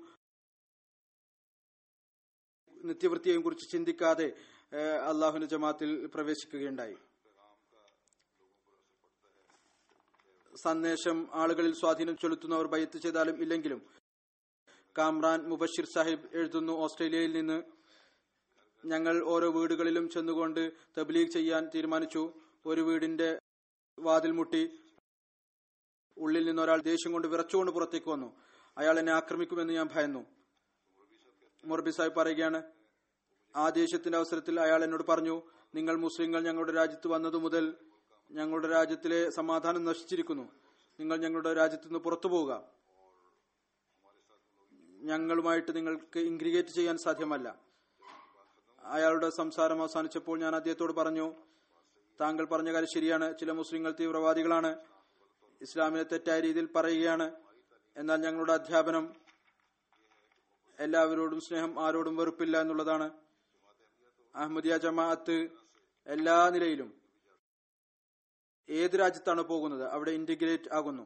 നിത്യവൃത്തിയെയും കുറിച്ച് ചിന്തിക്കാതെ അള്ളാഹുവിന്റെ ജമാത്തിൽ പ്രവേശിക്കുകയുണ്ടായി സന്ദേശം ആളുകളിൽ സ്വാധീനം ചെലുത്തുന്നവർ ബയ്യത്ത് ചെയ്താലും ഇല്ലെങ്കിലും കാമ്രാൻ മുബഷിർ സാഹിബ് എഴുതുന്നു ഓസ്ട്രേലിയയിൽ നിന്ന് ഞങ്ങൾ ഓരോ വീടുകളിലും ചെന്നുകൊണ്ട് തബ്ലീഗ് ചെയ്യാൻ തീരുമാനിച്ചു ഒരു വീടിന്റെ വാതിൽ മുട്ടി ഉള്ളിൽ നിന്ന് ഒരാൾ ദേഷ്യം കൊണ്ട് വിറച്ചുകൊണ്ട് പുറത്തേക്ക് വന്നു അയാൾ എന്നെ ആക്രമിക്കുമെന്ന് ഞാൻ ഭയന്നു മുറബി സാഹിബ് പറയുകയാണ് ആ ദേഷ്യത്തിന്റെ അവസരത്തിൽ അയാൾ എന്നോട് പറഞ്ഞു നിങ്ങൾ മുസ്ലിങ്ങൾ ഞങ്ങളുടെ രാജ്യത്ത് വന്നതു മുതൽ ഞങ്ങളുടെ രാജ്യത്തിലെ സമാധാനം നശിച്ചിരിക്കുന്നു നിങ്ങൾ ഞങ്ങളുടെ രാജ്യത്ത് നിന്ന് പുറത്തു പോവുക ഞങ്ങളുമായിട്ട് നിങ്ങൾക്ക് ഇൻഗ്രിഗേറ്റ് ചെയ്യാൻ സാധ്യമല്ല അയാളുടെ സംസാരം അവസാനിച്ചപ്പോൾ ഞാൻ അദ്ദേഹത്തോട് പറഞ്ഞു താങ്കൾ പറഞ്ഞ കാര്യം ശരിയാണ് ചില മുസ്ലിങ്ങൾ തീവ്രവാദികളാണ് ഇസ്ലാമിനെ തെറ്റായ രീതിയിൽ പറയുകയാണ് എന്നാൽ ഞങ്ങളുടെ അധ്യാപനം എല്ലാവരോടും സ്നേഹം ആരോടും വെറുപ്പില്ല എന്നുള്ളതാണ് അഹമ്മദിയ ജമാഅത്ത് എല്ലാ നിലയിലും ഏത് രാജ്യത്താണ് പോകുന്നത് അവിടെ ഇന്റഗ്രേറ്റ് ആകുന്നു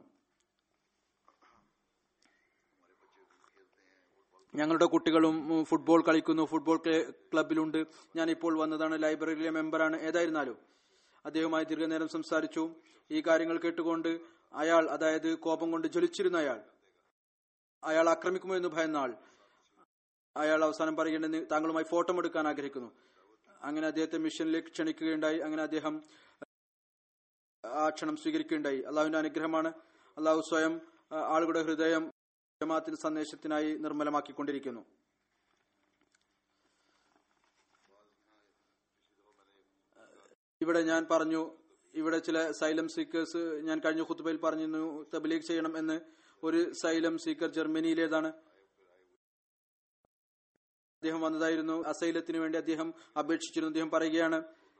ഞങ്ങളുടെ കുട്ടികളും ഫുട്ബോൾ കളിക്കുന്നു ഫുട്ബോൾ ക്ലബിലുണ്ട് ഞാൻ ഇപ്പോൾ വന്നതാണ് ലൈബ്രറിയിലെ മെമ്പറാണ് ഏതായിരുന്നാലും അദ്ദേഹവുമായി ദീർഘനേരം സംസാരിച്ചു ഈ കാര്യങ്ങൾ കേട്ടുകൊണ്ട് അയാൾ അതായത് കോപം കൊണ്ട് ജ്വലിച്ചിരുന്ന അയാൾ അയാൾ ആക്രമിക്കുമോ എന്ന് ഭയന്ന ആൾ അയാൾ അവസാനം പറയേണ്ടത് താങ്കളുമായി ഫോട്ടോ എടുക്കാൻ ആഗ്രഹിക്കുന്നു അങ്ങനെ അദ്ദേഹത്തെ മിഷനിലേക്ക് ക്ഷണിക്കുകയുണ്ടായി അങ്ങനെ അദ്ദേഹം ആ ക്ഷണം സ്വീകരിക്കുകയുണ്ടായി അള്ളാഹുവിന്റെ അനുഗ്രഹമാണ് അള്ളാഹു സ്വയം ആ, ആളുകളുടെ ഹൃദയം ജമാഅത്തിന്റെ സന്ദേശത്തിനായി നിർമ്മലമാക്കിക്കൊണ്ടിരിക്കുന്നു ഇവിടെ ഞാൻ പറഞ്ഞു ഇവിടെ ചില സൈലം സീക്കേഴ്സ് ഞാൻ കഴിഞ്ഞ ഖുത്തുബയിൽ പറഞ്ഞിരുന്നു തബ്ലീഗ് ചെയ്യണം എന്ന് ഒരു സൈലം സീക്കർ ജർമ്മനിയിലേതാണ് അദ്ദേഹം വന്നതായിരുന്നു അസൈലത്തിന് വേണ്ടി അദ്ദേഹം അപേക്ഷിച്ചിരുന്നു അദ്ദേഹം പറയുകയാണ്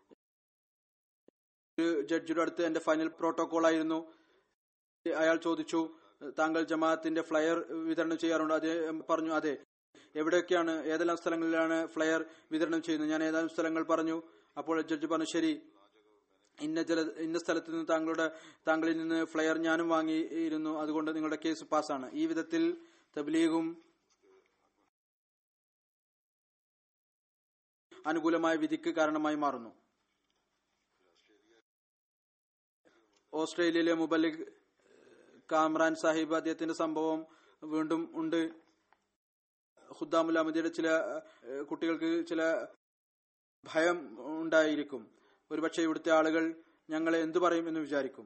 ഒരു ജഡ്ജിയുടെ അടുത്ത് എന്റെ ഫൈനൽ പ്രോട്ടോകോൾ ആയിരുന്നു അയാൾ ചോദിച്ചു താങ്കൾ ജമാഅത്തിന്റെ ഫ്ലയർ വിതരണം ചെയ്യാറുണ്ട് അദ്ദേഹം പറഞ്ഞു അതെ എവിടെയൊക്കെയാണ് ഏതെല്ലാം സ്ഥലങ്ങളിലാണ് ഫ്ലയർ വിതരണം ചെയ്യുന്നത് ഞാൻ ഏതാനും സ്ഥലങ്ങൾ പറഞ്ഞു അപ്പോൾ ജഡ്ജി പറഞ്ഞു ശരി ഇന്ന ജല ഇന്ന സ്ഥലത്ത് നിന്ന് താങ്കളുടെ താങ്കളിൽ നിന്ന് ഫ്ലയർ ഞാനും വാങ്ങിയിരുന്നു അതുകൊണ്ട് നിങ്ങളുടെ കേസ് പാസ്സാണ് ഈ വിധത്തിൽ തബ്ലീഗും അനുകൂലമായ വിധിക്ക് കാരണമായി മാറുന്നു ഓസ്ട്രേലിയയിലെ മുബല്ലിഗ് കാമ്രാൻ സാഹിബ് അദ്ദേഹത്തിന്റെ സംഭവം വീണ്ടും ഉണ്ട് ഖുദ്ദാമുൽ അഹമ്മദിയുടെ ചില ഏഹ്, കുട്ടികൾക്ക് ചില ഭയം ഉണ്ടായിരിക്കും ഒരുപക്ഷെ ഇവിടുത്തെ ആളുകൾ ഞങ്ങളെ എന്തു പറയും എന്ന് വിചാരിക്കും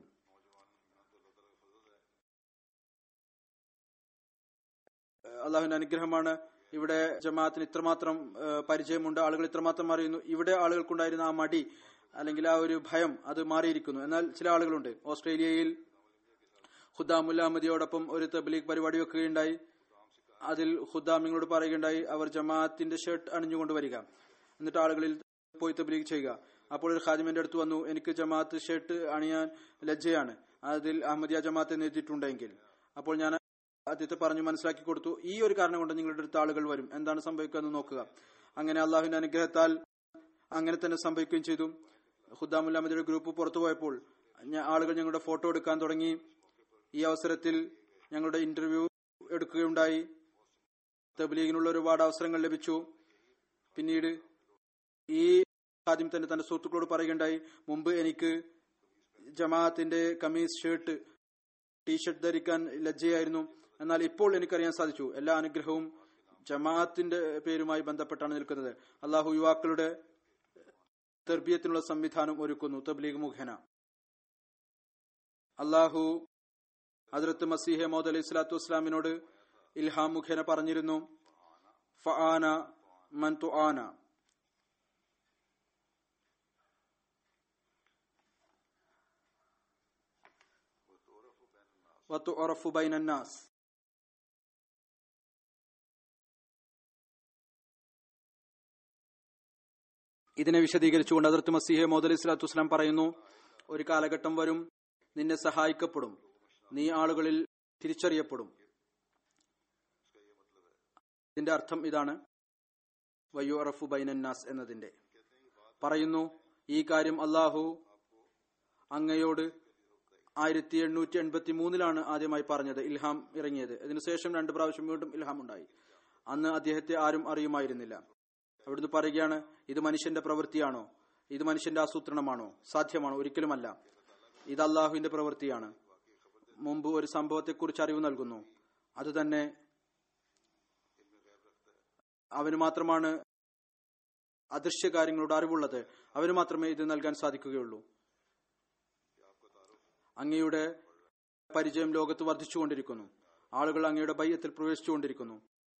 ഏഹ്, അള്ളാഹുവിന്റെ അനുഗ്രഹമാണ് ഇവിടെ ജമാഅത്തിന് ഇത്രമാത്രം ഏഹ്, പരിചയമുണ്ട് ആളുകൾ ഇത്രമാത്രം അറിയുന്നു ഇവിടെ ആളുകൾക്കുണ്ടായിരുന്ന ആ മടി അല്ലെങ്കിൽ ആ ഒരു ഭയം അത് മാറിയിരിക്കുന്നു എന്നാൽ ചില ആളുകളുണ്ട് ഓസ്ട്രേലിയയിൽ ഖുദ്ദാമുല്ല അഹമ്മദിയോടൊപ്പം ഒരു തബ്ലീഗ് പരിപാടി വെക്കുകയുണ്ടായി അതിൽ ഖുദ്ദാമിങ്ങളോട് പറയുകയുണ്ടായി അവർ ജമാഅത്തിന്റെ ഷർട്ട് അണിഞ്ഞുകൊണ്ട് വരിക എന്നിട്ട് ആളുകളിൽ പോയി തബ്ലീഗ് ചെയ്യുക അപ്പോൾ ഒരു ഖാദിമിന്റെ അടുത്ത് വന്നു എനിക്ക് ജമാഅത്ത് ഷർട്ട് അണിയാൻ ലജ്ജയാണ് അതിൽ അഹമ്മദിയ ജമാഅത്ത് എന്ന് എഴുതിയിട്ടുണ്ടെങ്കിൽ അപ്പോൾ ഞാൻ അദ്ദേഹത്തെ പറഞ്ഞു മനസ്സിലാക്കി കൊടുത്തു ഈ ഒരു കാരണം കൊണ്ട് നിങ്ങളുടെ അടുത്ത് ആളുകൾ വരും എന്താണ് സംഭവിക്കുക എന്ന് നോക്കുക അങ്ങനെ അള്ളാഹുവിന്റെ അനുഗ്രഹത്താൽ അങ്ങനെ തന്നെ സംഭവിക്കുകയും ചെയ്തു ഖുദ്ദാമുൽ അഹമ്മദിയുടെ ഗ്രൂപ്പ് പുറത്തു പോയപ്പോൾ ഞ- ആളുകൾ ഞങ്ങളുടെ ഫോട്ടോ എടുക്കാൻ തുടങ്ങി ഈ അവസരത്തിൽ ഞങ്ങളുടെ ഇന്റർവ്യൂ എടുക്കുകയുണ്ടായി തബ്ലീഗിനുള്ള ഒരുപാട് അവസരങ്ങൾ ലഭിച്ചു പിന്നീട് ഈ ആദ്യം തന്നെ തന്റെ സുഹൃത്തുക്കളോട് പറയുകയുണ്ടായി മുമ്പ് എനിക്ക് ജമാഅത്തിന്റെ കമീസ് ഷർട്ട് ടീഷർട്ട് ധരിക്കാൻ ലജ്ജയായിരുന്നു എന്നാൽ ഇപ്പോൾ എനിക്കറിയാൻ സാധിച്ചു എല്ലാ അനുഗ്രഹവും ജമാഅത്തിന്റെ പേരുമായി ബന്ധപ്പെട്ടാണ് നിൽക്കുന്നത് അള്ളാഹു യുവാക്കളുടെ തെർബിയത്തിനുള്ള സംവിധാനം ഒരുക്കുന്നു തബ്ലീഗ് മുഖേന അള്ളാഹു ഹദ്രത്ത് മസീഹെ മോദ് അലൈഹി സ്വലാത്തു വസ്സലാമിനോട് ഇൽഹാം മുഖേന പറഞ്ഞിരുന്നു ഫആന മൻ തുആന വതുഅറഫു ബൈന നാസ് ഇതിനെ വിശദീകരിച്ചുകൊണ്ട് ഹദ്രത്ത് മസീഹെ മോദ് അലൈഹി സ്വലാത്തു വസ്സലാം പറയുന്നു ഒരു കാലഘട്ടം വരും നിന്നെ സഹായിക്കപ്പെടും നീ ആളുകളിൽ തിരിച്ചറിയപ്പെടും ഇതിന്റെ അർത്ഥം ഇതാണ് വയ്യുറഫു ബൈനന്നാസ് എന്നതിന്റെ പറയുന്നു ഈ കാര്യം അള്ളാഹു അങ്ങയോട് ആയിരത്തി എണ്ണൂറ്റി എൺപത്തി മൂന്നിലാണ് ആദ്യമായി പറഞ്ഞത് ഇൽഹാം ഇറങ്ങിയത് ഇതിനുശേഷം രണ്ടു പ്രാവശ്യം വീണ്ടും ഇൽഹാം ഉണ്ടായി അന്ന് അദ്ദേഹത്തെ ആരും അറിയുമായിരുന്നില്ല അവിടുന്ന് പറയുകയാണ് ഇത് മനുഷ്യന്റെ പ്രവൃത്തിയാണോ ഇത് മനുഷ്യന്റെ ആസൂത്രണമാണോ സാധ്യമാണോ ഒരിക്കലുമല്ല ഇത് അള്ളാഹുവിന്റെ പ്രവൃത്തിയാണ് മുമ്പ് ഒരു സംഭവത്തെക്കുറിച്ച് അറിവ് നൽകുന്നു അത് തന്നെ അവന് മാത്രമാണ് അദൃശ്യ കാര്യങ്ങളുടെ അറിവുള്ളത് അവന് മാത്രമേ ഇത് നൽകാൻ സാധിക്കുകയുള്ളൂ അങ്ങയുടെ പരിചയം ലോകത്ത് വർദ്ധിച്ചുകൊണ്ടിരിക്കുന്നു ആളുകൾ അങ്ങയുടെ ബയ്യത്തിൽ പ്രവേശിച്ചുകൊണ്ടിരിക്കുന്നു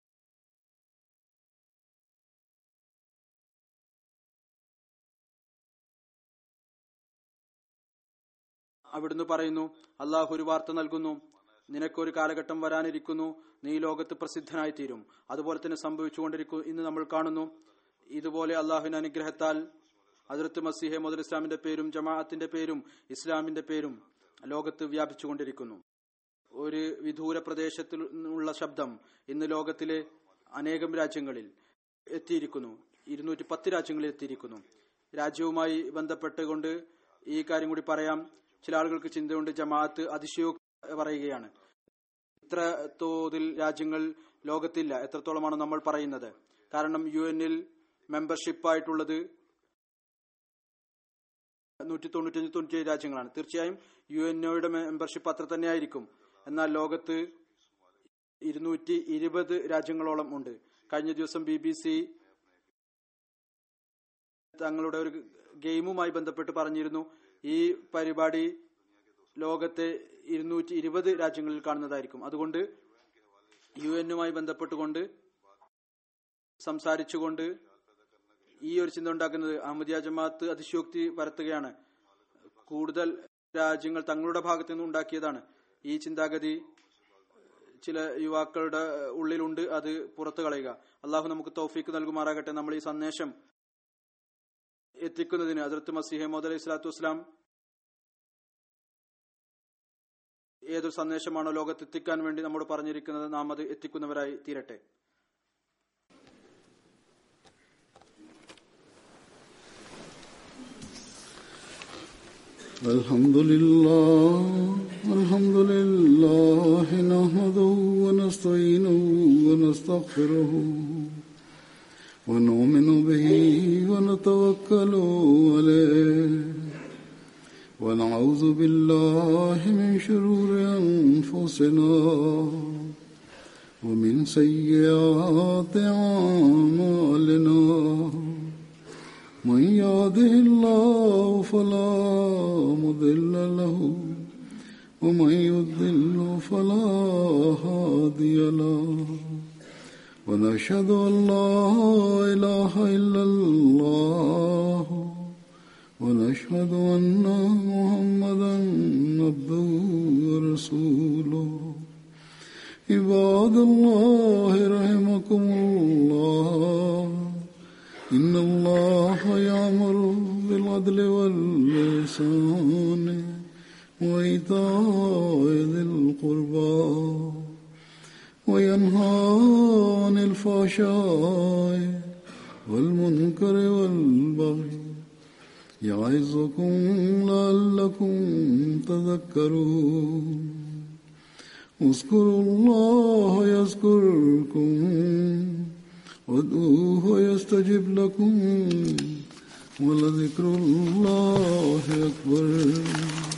അവിടുന്ന് പറയുന്നു അള്ളാഹു ഒരു വാർത്ത നൽകുന്നു നിനക്കൊരു കാലഘട്ടം വരാനിരിക്കുന്നു നീ ലോകത്ത് പ്രസിദ്ധനായി തീരും അതുപോലെ തന്നെ സംഭവിച്ചുകൊണ്ടിരിക്കും ഇന്ന് നമ്മൾ കാണുന്നു ഇതുപോലെ അള്ളാഹുവിന്റെ അനുഗ്രഹത്താൽ അതിർത്ത് മസീഹെ മുതൽ ഇസ്ലാമിന്റെ പേരും ജമാഅത്തിന്റെ പേരും ഇസ്ലാമിന്റെ പേരും ലോകത്ത് വ്യാപിച്ചുകൊണ്ടിരിക്കുന്നു ഒരു വിദൂര പ്രദേശത്തിൽ ഉള്ള ശബ്ദം ഇന്ന് ലോകത്തിലെ അനേകം രാജ്യങ്ങളിൽ എത്തിയിരിക്കുന്നു ഇരുന്നൂറ്റി പത്ത് രാജ്യങ്ങളിൽ എത്തിയിരിക്കുന്നു രാജ്യവുമായി ബന്ധപ്പെട്ടുകൊണ്ട് ഈ കാര്യം കൂടി പറയാം ചില ആളുകൾക്ക് ചിന്തയുണ്ട് ജമാഅത്ത് അതിശയോക്തി പറയുകയാണ് ഇത്ര തോതിൽ രാജ്യങ്ങൾ ലോകത്തില്ല എത്രത്തോളമാണ് നമ്മൾ പറയുന്നത് കാരണം യു എന്നിൽ മെമ്പർഷിപ്പ് ആയിട്ടുള്ളത് നൂറ്റി തൊണ്ണൂറ്റഞ്ച് തൊണ്ണൂറ്റി രാജ്യങ്ങളാണ് തീർച്ചയായും യു എൻഒയുടെ മെമ്പർഷിപ്പ് അത്ര തന്നെയായിരിക്കും എന്നാൽ ലോകത്ത് ഇരുന്നൂറ്റി ഇരുപത് രാജ്യങ്ങളോളം ഉണ്ട് കഴിഞ്ഞ ദിവസം ബി ബി സി തങ്ങളുടെ ഒരു ഗെയിമുമായി ബന്ധപ്പെട്ട് പറഞ്ഞിരുന്നു ഈ പരിപാടി ലോകത്തെ ഇരുന്നൂറ്റി ഇരുപത് രാജ്യങ്ങളിൽ കാണുന്നതായിരിക്കും അതുകൊണ്ട് യു എന്നുമായി ബന്ധപ്പെട്ടുകൊണ്ട് സംസാരിച്ചുകൊണ്ട് ഈ ഒരു ചിന്ത ഉണ്ടാക്കുന്നത് അഹമ്മദിയ ജമാഅത്ത് അതിശയോക്തി പരത്തുകയാണ് കൂടുതൽ രാജ്യങ്ങൾ തങ്ങളുടെ ഭാഗത്തു നിന്ന് ഉണ്ടാക്കിയതാണ് ഈ ചിന്താഗതി ചില യുവാക്കളുടെ ഉള്ളിലുണ്ട് അത് പുറത്തു കളയുക അള്ളാഹു നമുക്ക് തൗഫീക്ക് നൽകുമാറാകട്ടെ നമ്മൾ ഈ സന്ദേശം എത്തിക്കുന്നതിന് ഹസരത്ത് മസീഹ് മോദ് അലൈഹി സ്വലാത്തു വസ്സലാം ഏതൊരു സന്ദേശമാണോ ലോകത്ത് എത്തിക്കാൻ വേണ്ടി നമ്മോട് പറഞ്ഞിരിക്കുന്നത് നാം അത് എത്തിക്കുന്നവരായി തീരട്ടെ الحمد لله الحمد لله نحمده ونستعينه ونستغفره ونؤمن به ونتوكل عليه ونعوذ بالله من شرور أنفسنا ومن سيئات أعمالنا من يهده الله فلا مضل له ومن يضل فلا هادي له ونشهد أن لا إله إلا الله ونشهد أن محمدا عبده ورسوله عباد الله رحمكم الله إن الله يأمر بالعدل واللسان وإيتاء ذي القربى وينهى عن الفحشاء والمنكر والبغي يعظكم لعلكم تذكرون اذكروا الله يذكركم وادعوه يستجب لكم ولذكر الله أكبر